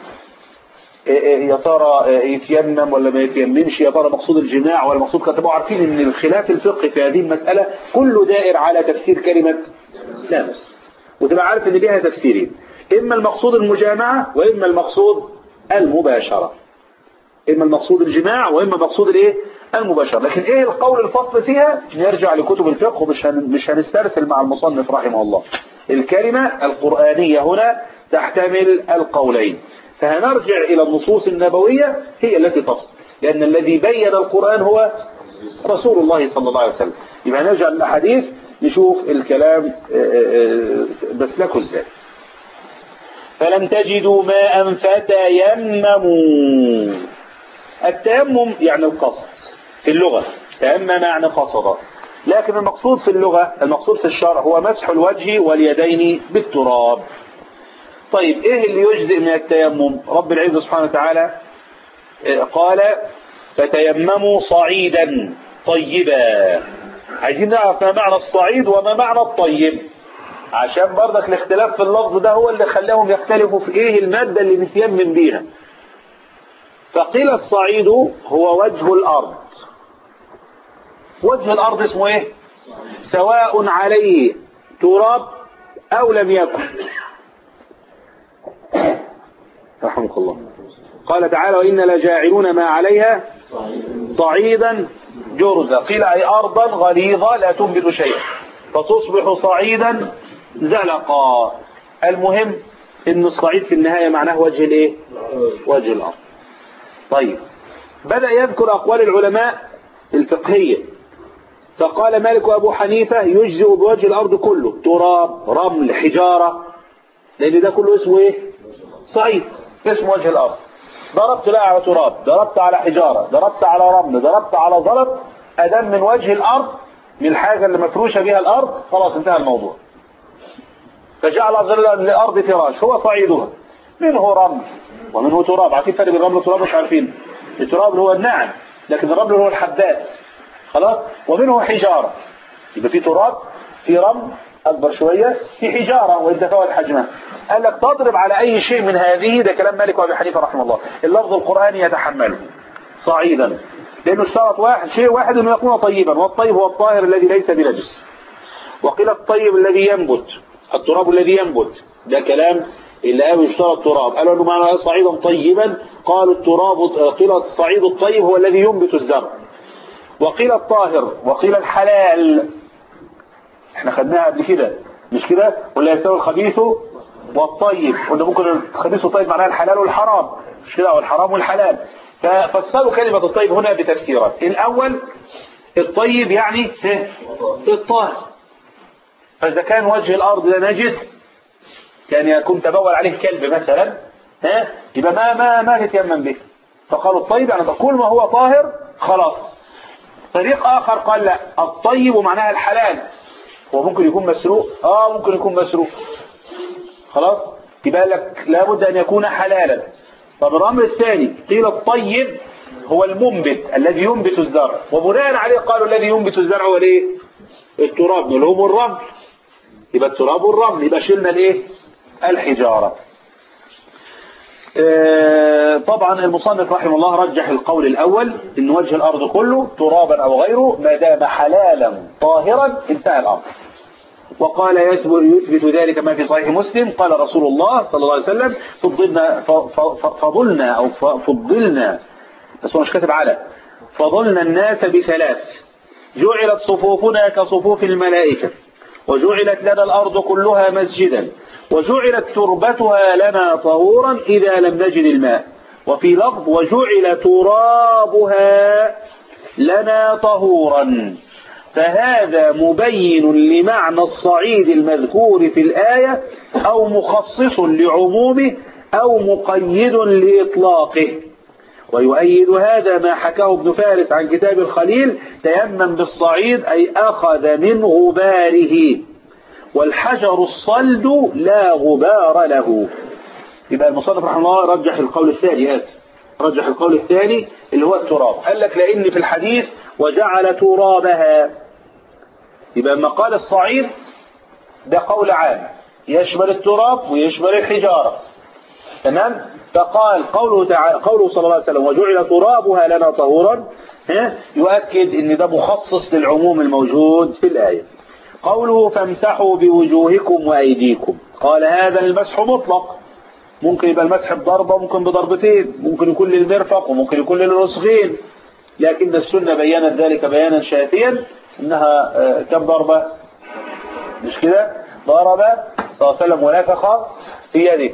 يا ترى يتيمم ولا ما يتيممش يا ترى مقصود الجماع ولا مقصود كده تبقوا عارفين ان الخلاف الفقهي في هذه المسألة كله دائر على تفسير كلمة لامس وتبقى عارف ان ليها تفسيرين اما المقصود المجامعة واما المقصود المباشرة اما المقصود الجماع واما مقصود الايه المباشرة لكن ايه القول الفصل فيها نرجع لكتب الفقه ومش هن... مش هنسترسل مع المصنف رحمه الله الكلمة القرآنية هنا تحتمل القولين فهنرجع إلى النصوص النبوية هي التي تفصل لأن الذي بين القرآن هو رسول الله صلى الله عليه وسلم يبقى نرجع للأحاديث نشوف الكلام بسلكه ازاي فلم تجدوا ماء فتيمموا التيمم يعني القصد في اللغة تيمم يعني قصد لكن المقصود في اللغة المقصود في الشرع هو مسح الوجه واليدين بالتراب طيب ايه اللي يجزئ من التيمم رب العزة سبحانه وتعالى قال فتيمموا صعيدا طيبا عايزين نعرف ما معنى الصعيد وما معنى الطيب عشان برضك الاختلاف في اللفظ ده هو اللي خلاهم يختلفوا في ايه المادة اللي نتيمم بيها فقيل الصعيد هو وجه الارض وجه الارض اسمه ايه سواء عليه تراب او لم يكن رحمك الله قال تعالى وإن لجاعلون ما عليها صعيدا جرزا قيل أي أرضا غليظة لا تنبت شيئا فتصبح صعيدا زلقا المهم ان الصعيد في النهاية معناه وجه الايه وجه الارض طيب بدأ يذكر اقوال العلماء الفقهية فقال مالك وابو حنيفة يجزئ بوجه الارض كله تراب رمل حجارة لان ده كله اسمه ايه صعيد اسمه وجه الارض ضربت بقى على تراب ضربت على حجارة ضربت على رمل ضربت على زلط ادم من وجه الارض من الحاجة اللي مفروشة بها الارض خلاص انتهى الموضوع فجعل الارض فراش هو صعيدها منه رمل ومنه تراب عارفين فرق بين الرمل والتراب مش عارفين التراب اللي هو الناعم لكن الرمل هو الحبات خلاص ومنه حجارة يبقى في تراب في رمل أكبر شوية في حجارة ويتفاوت حجمها قال لك تضرب على أي شيء من هذه ده كلام مالك وأبي حنيفة رحمه الله اللفظ القرآني يتحمله صعيدا لأنه اشترط واحد شيء واحد أنه يكون طيبا والطيب هو الطاهر الذي ليس بنجس وقيل الطيب الذي ينبت التراب الذي ينبت ده كلام اللي قالوا اشترى التراب قالوا انه معنى صعيدا طيبا قالوا التراب قيل الصعيد الطيب هو الذي ينبت الزرع وقيل الطاهر وقيل الحلال احنا خدناها قبل كده مش كده ولا يستوي الخبيث والطيب قلنا ممكن الخبيث والطيب معناها الحلال والحرام مش كده او الحرام والحلال ففسروا كلمة الطيب هنا بتفسيرات الأول الطيب يعني الطاهر فإذا كان وجه الأرض ده نجس كان يكون تبول عليه كلب مثلا ها يبقى ما ما ما نتيمم به فقالوا الطيب يعني كل ما هو طاهر خلاص طريق آخر قال لا الطيب معناها الحلال هو ممكن يكون مسروق اه ممكن يكون مسروق خلاص يبقى لك لابد أن يكون حلالا طب الأمر الثاني قيل الطيب هو المنبت الذي ينبت الزرع وبناء عليه قالوا الذي ينبت الزرع هو الايه التراب نلوم الرمل يبقى التراب والرمل يبقى شلنا الايه الحجارة آه طبعا المصنف رحمه الله رجح القول الأول إن وجه الأرض كله ترابا أو غيره ما دام حلالا طاهرا انتهى الأمر وقال يثبت ذلك ما في صحيح مسلم قال رسول الله صلى الله عليه وسلم فضلنا فضلنا أو فضلنا بس هو مش كاتب على فضلنا الناس بثلاث جعلت صفوفنا كصفوف الملائكة وجعلت لنا الأرض كلها مسجدا وجعلت تربتها لنا طهورا إذا لم نجد الماء وفي لفظ وجعل ترابها لنا طهورا فهذا مبين لمعنى الصعيد المذكور في الآية أو مخصص لعمومه أو مقيد لإطلاقه ويؤيد هذا ما حكاه ابن فارس عن كتاب الخليل تيمم بالصعيد أي أخذ من غباره والحجر الصلد لا غبار له يبقى المصنف رحمه الله رجح القول الثاني آسف رجح القول الثاني اللي هو التراب قال لك لأن في الحديث وجعل ترابها يبقى لما قال الصعيد ده قول عام يشمل التراب ويشمل الحجارة تمام فقال قوله تعالى قوله صلى الله عليه وسلم وجعل ترابها لنا طهورا يؤكد ان ده مخصص للعموم الموجود في الآية قوله فامسحوا بوجوهكم وأيديكم قال هذا المسح مطلق ممكن يبقى المسح بضربة ممكن بضربتين ممكن يكون للمرفق وممكن يكون للرسغين لكن السنة بيانت ذلك بيانا شافيا انها كم ضربة مش كده ضرب صلى الله عليه وسلم ونفخ في يده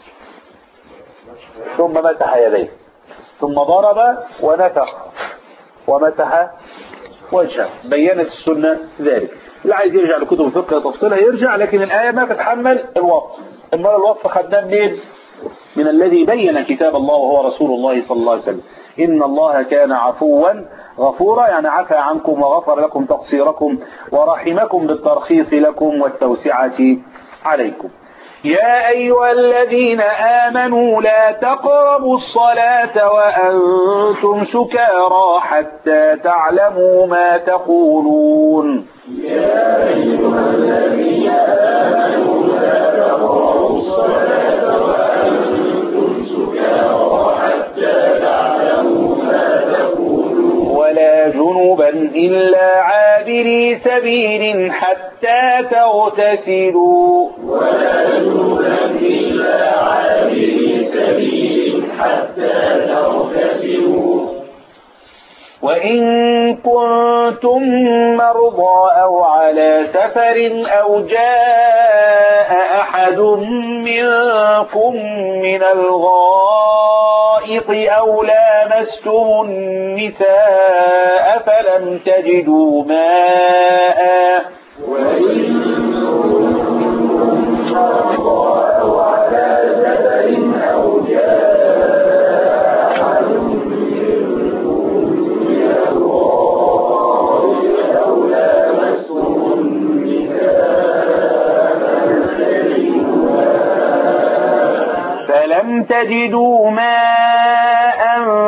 ثم مسح يديه ثم ضرب ونفخ ومسح وجهه بينت السنة ذلك اللي عايز يرجع لكتب الفقه تفصيلها يرجع لكن الآية ما تتحمل الوصف إنما الوصف خدناه منين من الذي بين كتاب الله وهو رسول الله صلى الله عليه وسلم إن الله كان عفوا غفورا يعني عفى عنكم وغفر لكم تقصيركم ورحمكم بالترخيص لكم والتوسعة عليكم يا أيها الذين آمنوا لا تقربوا الصلاة وأنتم سكارى حتى تعلموا ما تقولون يا أيها الذين آمنوا لا تقربوا الصلاة وأنتم سكارى حتى تعلموا ما تقولون ولا جنبا إلا عابري سبيل حتى تغتسلوا ولا جنبا إلا عابري سبيل حتى تغتسلوا وإن كنتم مرضى أو على سفر أو جاء أحد منكم من الغائط أو لامستم النساء فلم تجدوا ماء وإن كنتم مرضى أو على سفر أو جاء أحد منكم من الغائط أو لامستم النساء فلم تجدوا فلم تجدوا ماء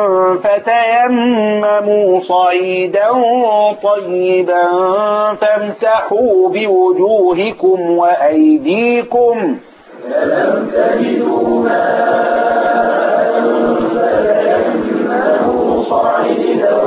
فتيمموا صعيدا طيبا فامسحوا بوجوهكم وأيديكم فلم تجدوا ماء فتيمموا صعيدا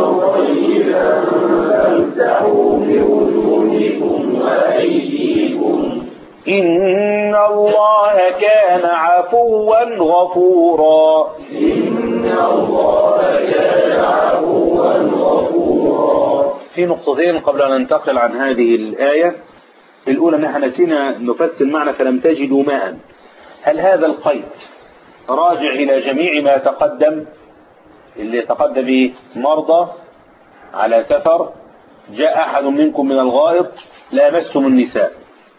طيبا فامسحوا بوجوهكم وأيديكم إن الله كان عفوا غفورا إن الله كان عفوا غفورا في نقطتين قبل أن ننتقل عن هذه الآية الأولى أن احنا نسينا نفسر معنى فلم تجدوا ماء هل هذا القيد راجع إلى جميع ما تقدم اللي تقدم به مرضى على سفر جاء أحد منكم من الغائط لامستم النساء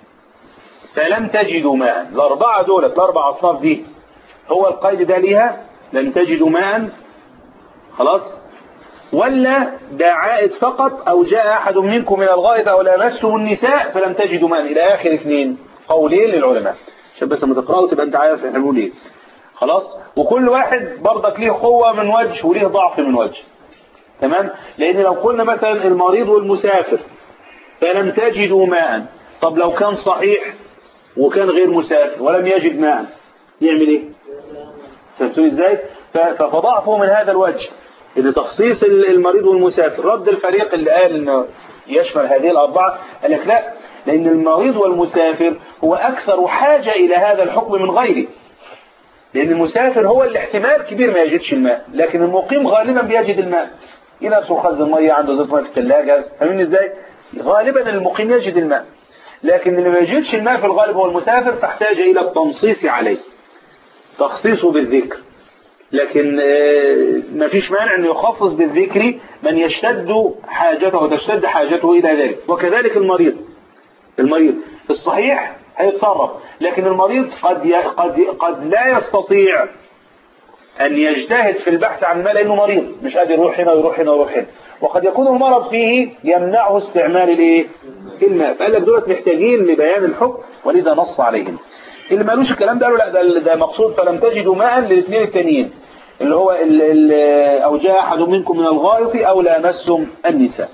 فلم تجدوا ماء الأربعة دولة الأربع أصناف دي هو القيد ده ليها لم تجدوا ماء خلاص ولا ده عائد فقط أو جاء أحد منكم من الغائط أو لامستم النساء فلم تجدوا ماء إلى آخر اثنين قولين للعلماء عشان بس لما تقرأوا تبقى أنت عارف احنا بنقول إيه خلاص وكل واحد برضك ليه قوة من وجه وليه ضعف من وجه تمام لأن لو قلنا مثلا المريض والمسافر فلم تجدوا ماء طب لو كان صحيح وكان غير مسافر ولم يجد ماء يعمل ايه فهمتوا ازاي ف- فضعفه من هذا الوجه ان تخصيص ال- المريض والمسافر رد الفريق اللي قال انه يشمل هذه الاربعه قال لك لا لان المريض والمسافر هو اكثر حاجه الى هذا الحكم من غيره لان المسافر هو اللي احتمال كبير ما يجدش الماء لكن المقيم غالبا بيجد الماء ينفسه خزن ميه عنده زيت ميه في الثلاجه فاهمين ازاي غالبا المقيم يجد الماء لكن اللي ما يجدش الماء في الغالب هو المسافر فاحتاج الى التنصيص عليه تخصيصه بالذكر لكن آه، ما فيش مانع انه يخصص بالذكر من يشتد حاجته وتشتد حاجته الى ذلك وكذلك المريض المريض الصحيح هيتصرف لكن المريض قد ي... قد قد لا يستطيع ان يجتهد في البحث عن الماء لانه مريض مش قادر يروح هنا ويروح هنا ويروح هنا وقد يكون المرض فيه يمنعه استعمال الايه الماء فقال لك دولت محتاجين لبيان الحكم ولذا نص عليهم اللي مالوش الكلام ده قالوا لا ده, ده مقصود فلم تجدوا ماء للاثنين التانيين اللي هو ال ال او جاء احد منكم من الغائط او لامستم النساء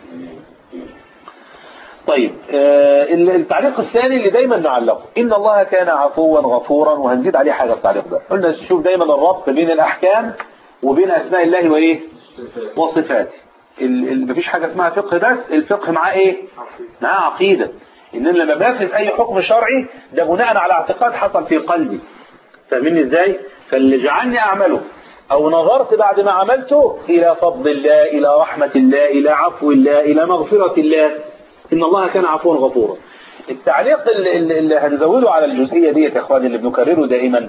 طيب آه، التعليق الثاني اللي دايما نعلقه إن الله كان عفوا غفورا وهنزيد عليه حاجة التعليق ده قلنا شوف دايما الربط بين الأحكام وبين أسماء الله وإيه وصفاته ال- ال- مفيش حاجة اسمها فقه بس الفقه معاه إيه معاه عقيدة إن أنا لما بنفذ أي حكم شرعي ده بناء على اعتقاد حصل في قلبي فاهمين إزاي فاللي جعلني أعمله أو نظرت بعد ما عملته إلى فضل الله إلى رحمة الله إلى عفو الله إلى مغفرة الله إن الله كان عفوا غفورا التعليق اللي, اللي اللي هنزوده على الجزئية دي يا إخواني اللي بنكرره دائما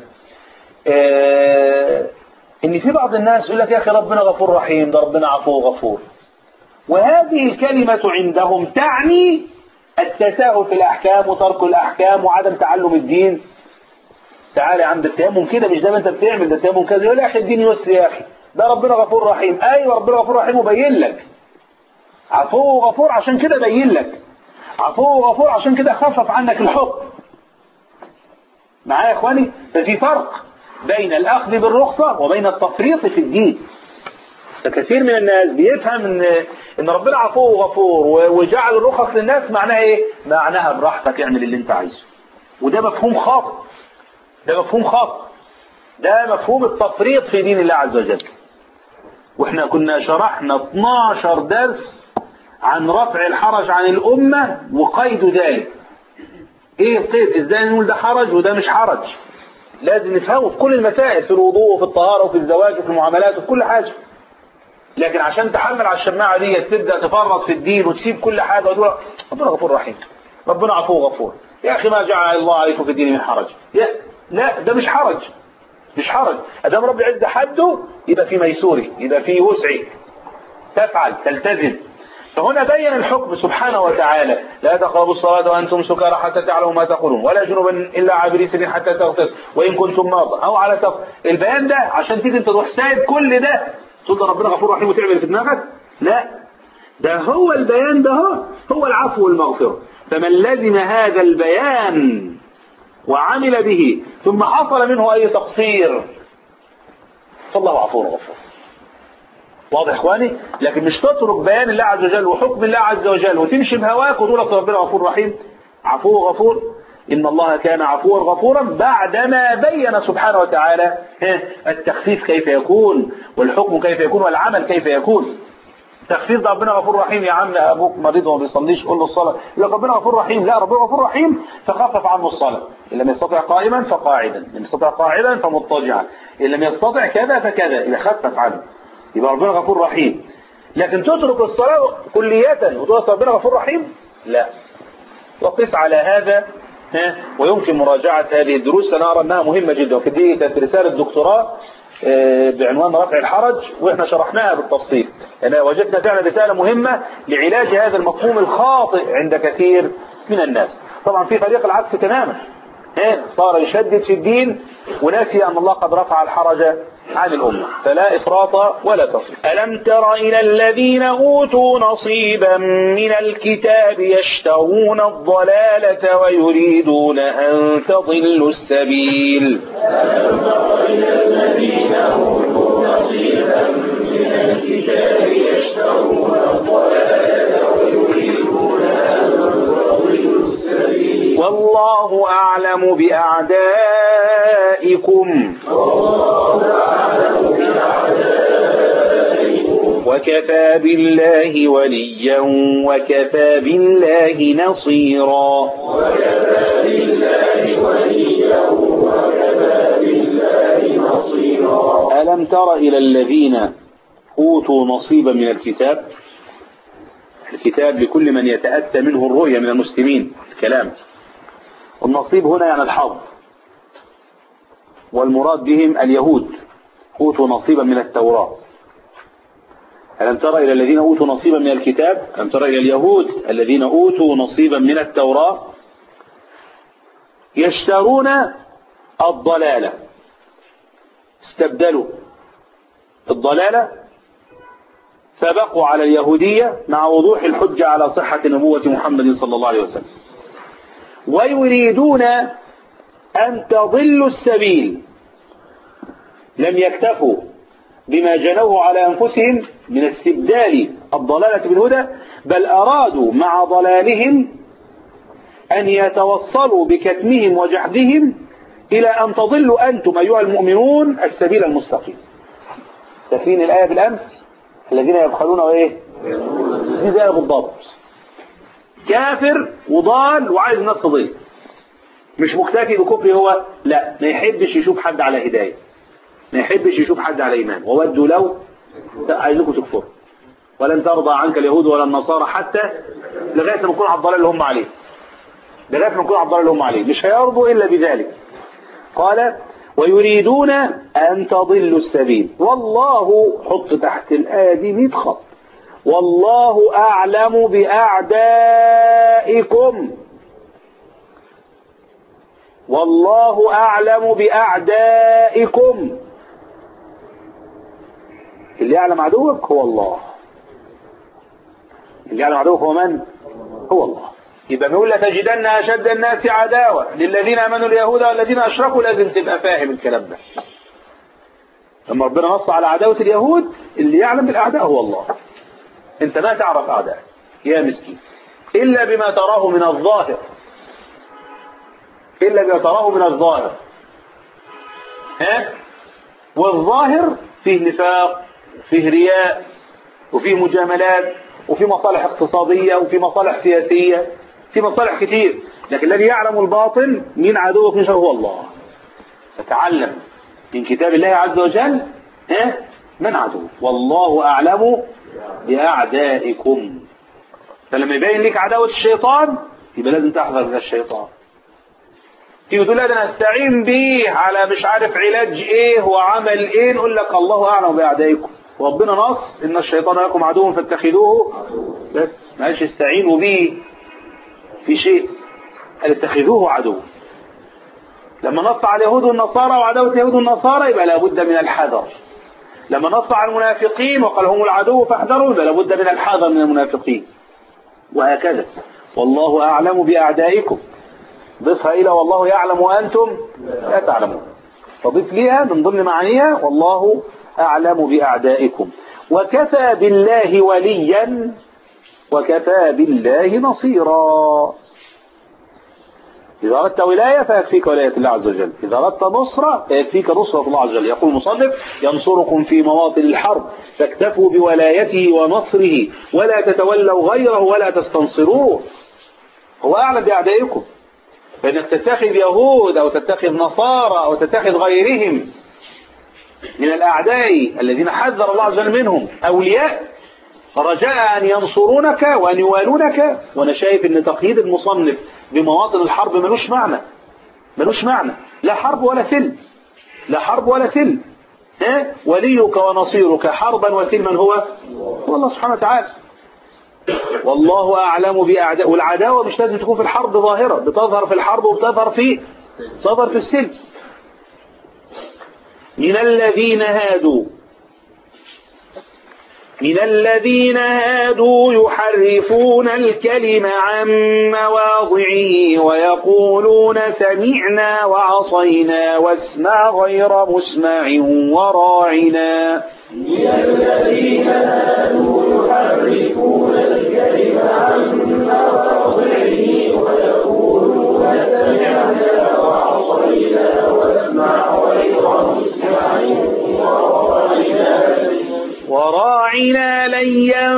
آه إن في بعض الناس يقول لك يا أخي ربنا غفور رحيم ده ربنا عفو غفور وهذه الكلمة عندهم تعني التساهل في الأحكام وترك الأحكام وعدم تعلم الدين تعالى يا عم ده التيمم كده مش زي ما انت بتعمل ده التيمم كذا يقول يا اخي الدين يسر يا اخي ده ربنا غفور رحيم ايوه ربنا غفور رحيم وبين لك عفو غفور عشان كده بين لك عفو غفور عشان كده خفف عنك الحكم معايا يا اخواني ففي فرق بين الاخذ بالرخصه وبين التفريط في الدين فكثير من الناس بيفهم ان ان ربنا عفو غفور و- وجعل الرخص للناس معناها ايه معناها براحتك اعمل اللي انت عايزه وده مفهوم خاطئ ده مفهوم خاطئ ده مفهوم التفريط في دين الله عز وجل واحنا كنا شرحنا 12 درس عن رفع الحرج عن الأمة وقيد ذلك ايه القيد ازاي نقول ده حرج وده مش حرج لازم نفهمه في كل المسائل في الوضوء وفي الطهارة وفي الزواج وفي المعاملات وفي كل حاجة لكن عشان تحمل على الشماعة دي تبدأ تفرط في الدين وتسيب كل حاجة وتقول ربنا غفور رحيم ربنا عفو غفور يا أخي ما جعل الله عليكم في الدين من حرج يا لا ده مش حرج مش حرج ادام رب عز حده يبقى في ميسوره يبقى في وسعه تفعل تلتزم فهنا بين الحكم سبحانه وتعالى لا تقربوا الصلاة وأنتم سكارى حتى تعلموا ما تقولون ولا جنوبا إلا عابري سبيل حتى تغتسلوا وإن كنتم مرضى أو على سفر البيان ده عشان تيجي أنت تروح سايب كل ده تقول ده ربنا غفور رحيم وتعمل في دماغك لا ده هو البيان ده هو, هو العفو والمغفرة فمن لزم هذا البيان وعمل به ثم حصل منه أي تقصير فالله عفو غفور واضح يا اخواني لكن مش تترك بيان الله عز وجل وحكم الله عز وجل وتمشي بهواك وتقول اصل ربنا غفور رحيم عفو غفور ان الله كان عفوا غفورا بعدما بين سبحانه وتعالى ها، التخفيف كيف يكون والحكم كيف يكون والعمل كيف يكون تخفيف ده ربنا غفور رحيم يا عم ابوك مريض وما بيصليش قول له الصلاه يقول لك ربنا غفور رحيم لا ربنا غفور رحيم فخفف عنه الصلاه ان لم يستطع قائما فقاعدا ان لم يستطع قاعدا فمضطجعا ان لم يستطع كذا فكذا اذا خفف عنه يبقى ربنا غفور رحيم لكن تترك الصلاه كليه وتقول أصل ربنا غفور رحيم لا وقس على هذا ها ويمكن مراجعة هذه الدروس أنا أرى أنها مهمة جدا وكانت دي كانت رسالة دكتوراه آه، بعنوان رفع الحرج وإحنا شرحناها بالتفصيل أنا وجدنا فعلا رسالة مهمة لعلاج هذا المفهوم الخاطئ عند كثير من الناس طبعا في فريق العكس تماما ها، صار يشدد في الدين وناسي أن الله قد رفع الحرج عن الأمة فلا إفراط ولا تفريط ألم تر إلى الذين أوتوا نصيبا من الكتاب يشترون الضلالة ويريدون أن تضلوا السبيل الذين أوتوا نصيبا من الكتاب يشترون الضلالة ويريدون أن تضلوا السبيل والله أعلم بأعدائكم وكفى بالله وليا وكفى بالله نصيرا ألم تر إلى الذين أوتوا نصيبا من الكتاب الكتاب لكل من يتأتى منه الرؤية من المسلمين الكلام النصيب هنا يعني الحظ والمراد بهم اليهود أوتوا نصيبا من التوراة ألم تر إلى الذين أوتوا نصيبا من الكتاب ألم تر إلى اليهود الذين أوتوا نصيبا من التوراة يشترون الضلالة استبدلوا الضلالة فبقوا على اليهودية مع وضوح الحجة على صحة نبوة محمد صلى الله عليه وسلم ويريدون أن تضلوا السبيل لم يكتفوا بما جنوه على أنفسهم من استبدال الضلالة بالهدى بل أرادوا مع ضلالهم أن يتوصلوا بكتمهم وجحدهم إلى أن تضلوا أنتم أيها المؤمنون السبيل المستقيم تفين الآية بالأمس الذين يبخلون وإيه دي زي بالضبط كافر وضال وعايز الناس تضل مش مكتفي بكفر هو لا ما يحبش يشوف حد على هداية ما يحبش يشوف حد على إيمان وودوا لو لا عايزكم تكفروا ولن ترضى عنك اليهود ولا النصارى حتى لغاية ما يكونوا على الضلال اللي هم عليه لغاية ما يكونوا على الضلال اللي هم عليه مش هيرضوا إلا بذلك قال ويريدون أن تضلوا السبيل والله حط تحت الآية دي 100 خط والله أعلم بأعدائكم والله أعلم بأعدائكم اللي يعلم عدوك هو الله اللي يعلم عدوك هو من؟ هو الله يبقى بيقول لتجدن أشد الناس عداوة للذين آمنوا اليهود والذين أشركوا لازم تبقى فاهم الكلام ده لما ربنا نص على عداوة اليهود اللي يعلم بالأعداء هو الله انت ما تعرف أعداء يا مسكين إلا بما تراه من الظاهر إلا بما تراه من الظاهر ها والظاهر فيه نفاق فيه رياء وفيه مجاملات وفيه مصالح اقتصادية وفيه مصالح سياسية في مصالح كتير لكن الذي يعلم الباطن مين عدوك مش هو الله فتعلم من كتاب الله عز وجل ها من عدو والله أعلم بأعدائكم فلما يبين لك عداوة الشيطان يبقى لازم تحذر من الشيطان تيجي تقول لا ده انا استعين بيه على مش عارف علاج ايه وعمل ايه نقول لك الله اعلم باعدائكم ربنا نص ان الشيطان لكم عدو فاتخذوه بس معلش استعينوا به في شيء قال اتخذوه عدو لما نص على اليهود والنصارى وعداوة اليهود والنصارى يبقى لابد من الحذر لما نص على المنافقين وقال هم العدو فاحذروا يبقى لابد من الحذر من المنافقين وهكذا والله أعلم بأعدائكم ضفها إلى والله يعلم وأنتم لا تعلمون فضيف ليها من ضمن معانيها والله أعلم بأعدائكم وكفى بالله وليا وكفى بالله نصيرا إذا أردت ولاية فيكفيك ولاية الله عز وجل إذا أردت نصرة فيكفيك نصرة الله عز وجل يقول المصنف ينصركم في مواطن الحرب فاكتفوا بولايته ونصره ولا تتولوا غيره ولا تستنصروه هو أعلم بأعدائكم فإنك تتخذ يهود أو تتخذ نصارى أو تتخذ غيرهم من الأعداء الذين حذر الله عز وجل منهم أولياء رجاء أن ينصرونك وأن يوالونك وأنا شايف أن تقييد المصنف بمواطن الحرب ملوش معنى ملوش معنى لا حرب ولا سلم لا حرب ولا سلم ها؟ وليك ونصيرك حربا وسلما هو هو الله سبحانه وتعالى والله أعلم بأعداء والعداوة مش لازم تكون في الحرب ظاهرة بتظهر في الحرب وبتظهر في تظهر في السلم من الذين هادوا من الذين هادوا يحرفون الكلم عن مواضعه ويقولون سمعنا وعصينا واسمع غير مسمع وراعنا من الذين هادوا يحرفون الكلم عن مواضعه ويقولون سمعنا وعصينا واسمع غير مسمع وراعنا وراعنا ليا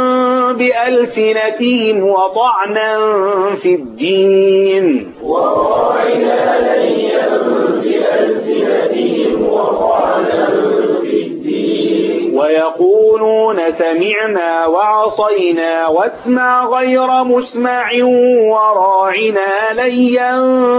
بألسنتهم وطعنا في الدين وراعنا ليا بألسنتهم وطعنا في الدين ويقولون سمعنا وعصينا واسمع غير مسمع وراعنا ليا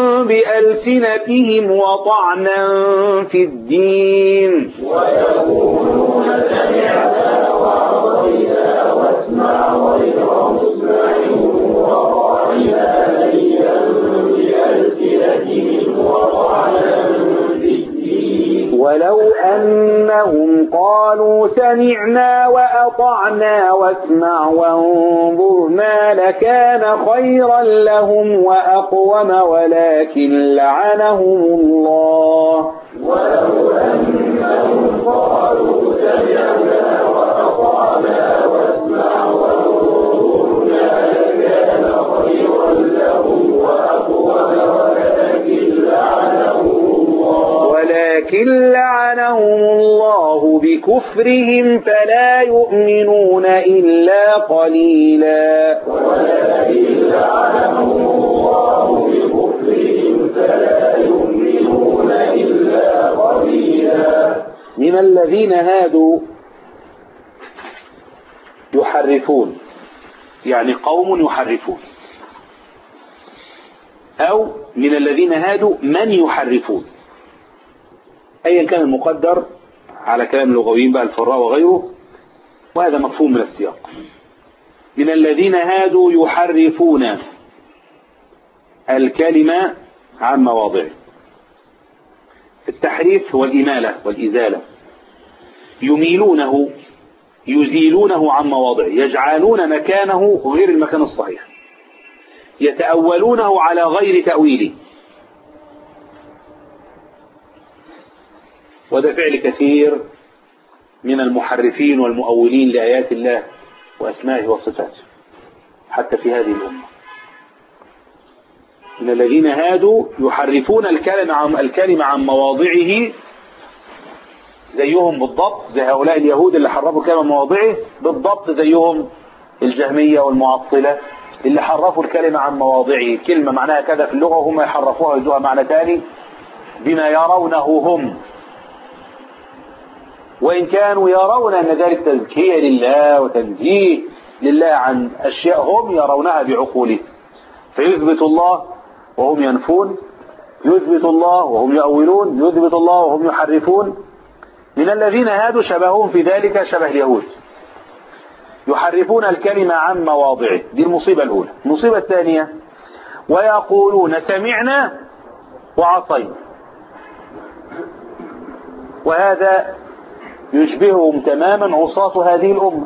بألسنتهم وطعنا في الدين ويقولون سمعنا وعصينا واسمع غير مسمع وراعنا ليا بألسنتهم وطعنا في الدين ولو أنهم قالوا سمعنا وأطعنا واسمع وانظرنا لكان خيرا لهم وأقوم ولكن لعنهم الله ولو أنهم قالوا سمعنا وأطعنا واسمع وانظرنا لكان خيرا لهم وأقوم ولكن لعنهم الله ولكن لعنهم الله بكفرهم فلا يؤمنون إلا قليلا ولكن لعنهم الله بكفرهم فلا يؤمنون إلا قليلا من الذين هادوا يحرفون يعني قوم يحرفون أو من الذين هادوا من يحرفون أيا كان المقدر على كلام اللغويين بقى الفراء وغيره وهذا مفهوم من السياق من الذين هادوا يحرفون الكلمة عن مواضعه التحريف هو الإمالة والإزالة يميلونه يزيلونه عن مواضعه يجعلون مكانه غير المكان الصحيح يتأولونه على غير تأويله وده فعل كثير من المحرفين والمؤولين لآيات الله وأسمائه وصفاته حتى في هذه الأمة من الذين هادوا يحرفون الكلمة عن, الكلمة عن مواضعه زيهم بالضبط زي هؤلاء اليهود اللي حرفوا الكلمة عن مواضعه بالضبط زيهم الجهمية والمعطلة اللي حرفوا الكلمة عن مواضعه كلمة معناها كذا في اللغة وهم يحرفوها ويدوها معنى تاني بما يرونه هم وإن كانوا يرون أن ذلك تزكية لله وتنزيه لله عن أشياء هم يرونها بعقولهم فيثبت الله وهم ينفون يثبت الله وهم يؤولون يثبت الله وهم يحرفون من الذين هادوا شبههم في ذلك شبه اليهود يحرفون الكلمة عن مواضعه دي المصيبة الأولى المصيبة الثانية ويقولون سمعنا وعصينا وهذا يشبههم تماما عصاة هذه الأمة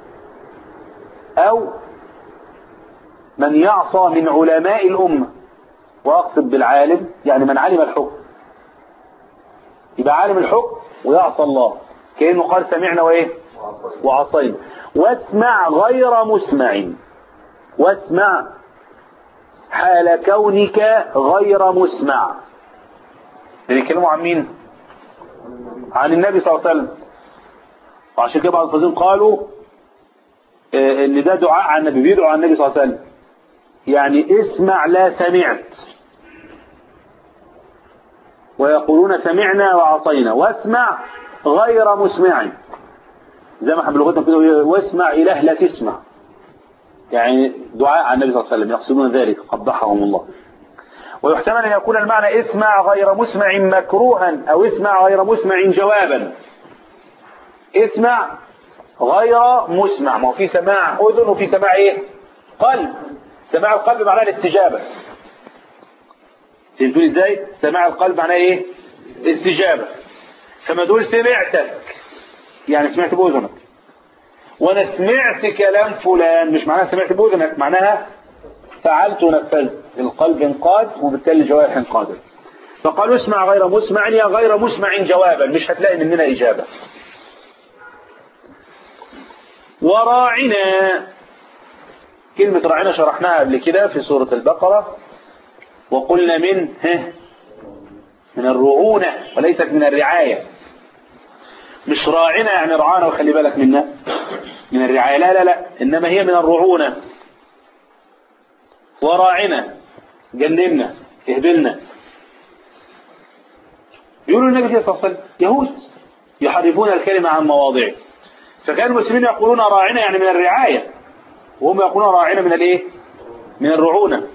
أو من يعصى من علماء الأمة وأقصد بالعالم يعني من علم الحكم يبقى عالم الحكم ويعصى الله كأنه قال سمعنا وإيه وعصينا واسمع غير مسمع واسمع حال كونك غير مسمع بيتكلموا عن مين عن النبي صلى الله عليه وسلم وعشان كده بعض الفاظين قالوا آه، ان ده دعاء عن النبي بيدعو عن النبي صلى الله عليه وسلم يعني اسمع لا سمعت ويقولون سمعنا وعصينا واسمع غير مسمع زي ما احنا بلغتنا كده واسمع اله لا تسمع يعني دعاء عن النبي صلى الله عليه وسلم يقصدون ذلك قبحهم الله ويحتمل أن يكون المعنى اسمع غير مسمع مكروها أو اسمع غير مسمع جوابا اسمع غير مسمع ما هو في سماع أذن وفي سماع إيه قلب سماع القلب معناه الاستجابة فهمتوا ازاي سماع القلب معناه ايه استجابة فما دول سمعتك يعني سمعت بأذنك وانا سمعت كلام فلان مش معناها سمعت بأذنك معناها فعلت ونفذت القلب انقاد وبالتالي الجوارح انقادت فقالوا اسمع غير مسمع يا غير مسمع جوابا مش هتلاقي مننا إجابة وراعنا كلمة راعنا شرحناها قبل كده في سورة البقرة وقلنا من ها من الرعونة وليست من الرعاية مش راعنا يعني رعانا وخلي بالك منا من الرعاية لا لا لا إنما هي من الرعونة وراعنا جنبنا اهبلنا يقولوا النبي صلى الله عليه وسلم يهود يحرفون الكلمة عن مواضعه فكان المسلمين يقولون راعنا يعني من الرعاية وهم يقولون راعنا من الايه من الرعونة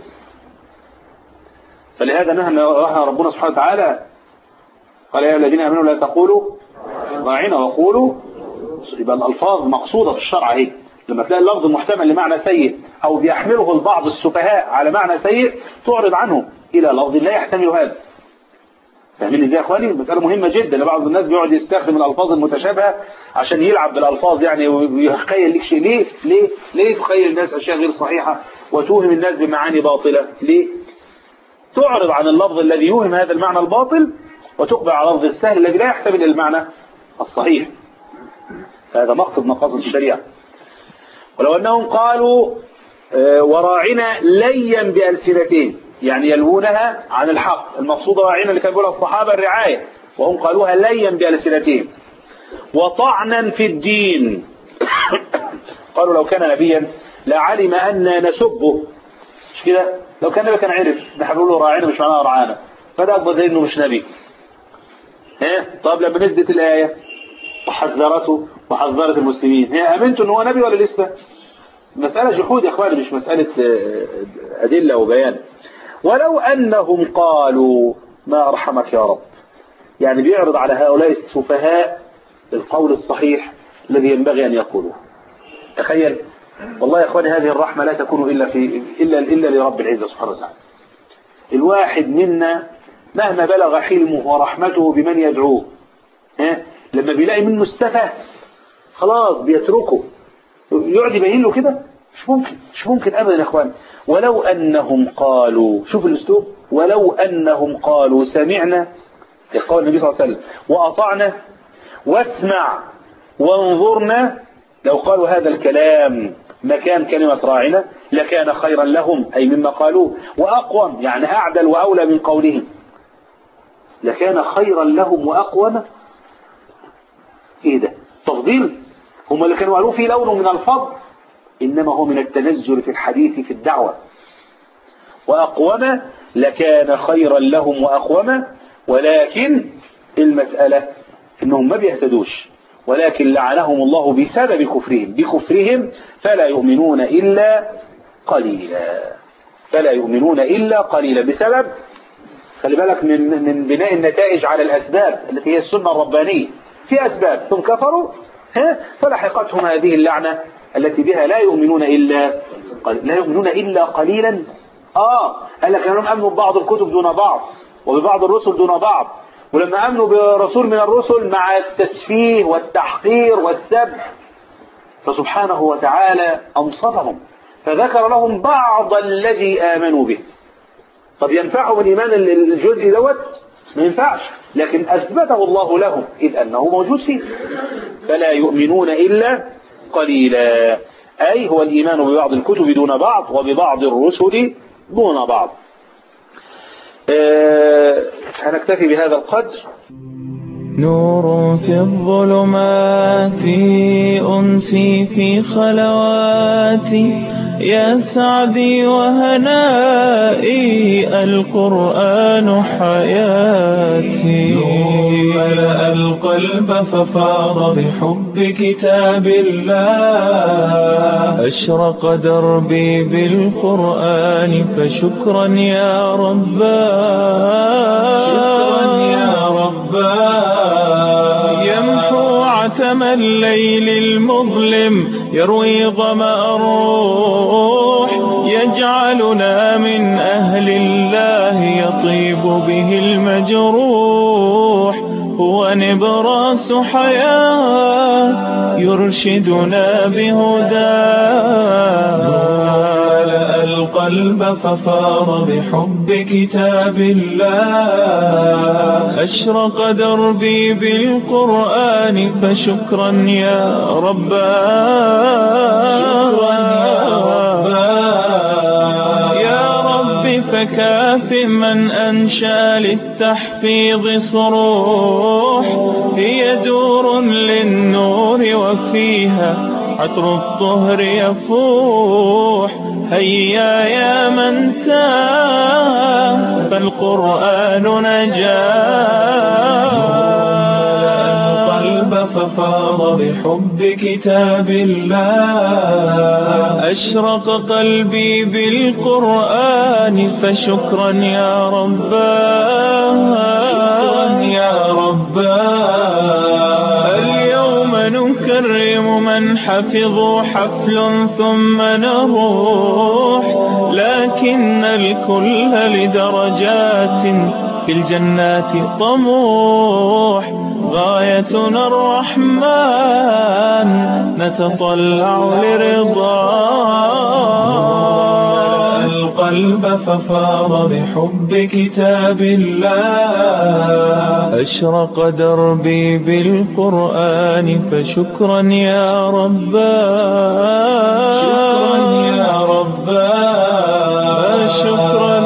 فلهذا نهى نهى ربنا سبحانه وتعالى قال يا الذين امنوا لا تقولوا راعنا وقولوا يبقى الالفاظ مقصودة في الشرع اهي لما تلاقي اللفظ محتمل لمعنى سيء او بيحمله البعض السفهاء على معنى سيء تعرض عنه الى لفظ لا يحتمل هذا فاهمين ازاي يا اخواني مساله مهمه جدا بعض الناس بيقعد يستخدم الالفاظ المتشابهه عشان يلعب بالالفاظ يعني ويخيل لك شيء ليه ليه ليه تخيل الناس اشياء غير صحيحه وتوهم الناس بمعاني باطله ليه تعرض عن اللفظ الذي يوهم هذا المعنى الباطل وتقبل على اللفظ السهل الذي لا يحتمل المعنى الصحيح هذا مقصد مقاصد الشريعه ولو أنهم قالوا وراعنا ليا بألسنتين يعني يلوونها عن الحق المقصود راعنا اللي كان بيقولها الصحابة الرعاية وهم قالوها ليا بألسنتين وطعنا في الدين قالوا لو كان نبيا لعلم أن نسبه مش كده لو كان نبي كان عرف نحن نقول له راعنا مش معناها رعانا فده أكبر دليل إنه مش نبي ها طب لما نزلت الآية وحذرته وحذرت المسلمين هي امنتوا ان هو نبي ولا لسه مسألة جحود يا اخواني مش مسألة ادلة وبيان ولو انهم قالوا ما ارحمك يا رب يعني بيعرض على هؤلاء السفهاء القول الصحيح الذي ينبغي ان يقولوه تخيل والله يا اخواني هذه الرحمة لا تكون الا في الا الا لرب العزة سبحانه وتعالى الواحد منا مهما بلغ حلمه ورحمته بمن يدعوه ها لما بيلاقي منه استفه خلاص بيتركه يقعد يبين له كده مش ممكن مش ممكن ابدا يا اخوان ولو انهم قالوا شوف الاسلوب ولو انهم قالوا سمعنا يقول النبي صلى الله عليه وسلم واطعنا واسمع وانظرنا لو قالوا هذا الكلام مكان كلمة راعنا لكان خيرا لهم أي مما قالوه وأقوم يعني أعدل وأولى من قولهم لكان خيرا لهم وأقوم ايه ده تفضيل هم اللي كانوا قالوا فيه لون من الفضل انما هو من التنزل في الحديث في الدعوة واقوم لكان خيرا لهم واقوم ولكن المسألة انهم ما بيهتدوش ولكن لعنهم الله بسبب كفرهم بكفرهم فلا يؤمنون الا قليلا فلا يؤمنون الا قليلا بسبب خلي بالك من من بناء النتائج على الاسباب التي هي السنة الربانية في أسباب ثم كفروا ها فلحقتهم هذه اللعنة التي بها لا يؤمنون إلا لا يؤمنون إلا قليلا آه قال لك أنهم أمنوا ببعض الكتب دون بعض وببعض الرسل دون بعض ولما أمنوا برسول من الرسل مع التسفيه والتحقير والسبح فسبحانه وتعالى أنصفهم فذكر لهم بعض الذي آمنوا به طب ينفعهم الإيمان الجزئي دوت ما ينفعش لكن أثبته الله لهم إذ أنه موجود فيه فلا يؤمنون إلا قليلا أي هو الإيمان ببعض الكتب دون بعض وببعض الرسل دون بعض أه هنكتفي بهذا القدر نور في الظلمات أنسي في خلواتي يا سعدي وهنائي القرآن حياتي نور ملأ القلب ففاض بحب كتاب الله أشرق دربي بالقرآن فشكرا يا رباه شكرا يا رباه يمحو عتم الليل المظلم يروي ظمأ الروح يجعلنا من أهل الله يطيب به المجروح هو نبراس حياة يرشدنا بهداه ملأ القلب ففاض بحب كتاب الله أشرق دربي بالقرآن فشكرا يا رباه شكرا يا رباه يا رب فكاف من أنشأ للتحفيظ صروح هي دور للنور وفيها عطر الطهر يفوح هيا يا من تاه فالقرآن نجاه القلب ففاض بحب كتاب الله أشرق قلبي بالقرآن فشكرا يا رباه شكرا يا رباه اليوم نكرم من حفظوا حفل ثم نروح لكن الكل لدرجات في الجنات طموح غايتنا الرحمن نتطلع لرضاه القلب ففاض بحب كتاب الله أشرق دربي بالقرآن فشكرا يا رباه شكرا يا رباه شكرا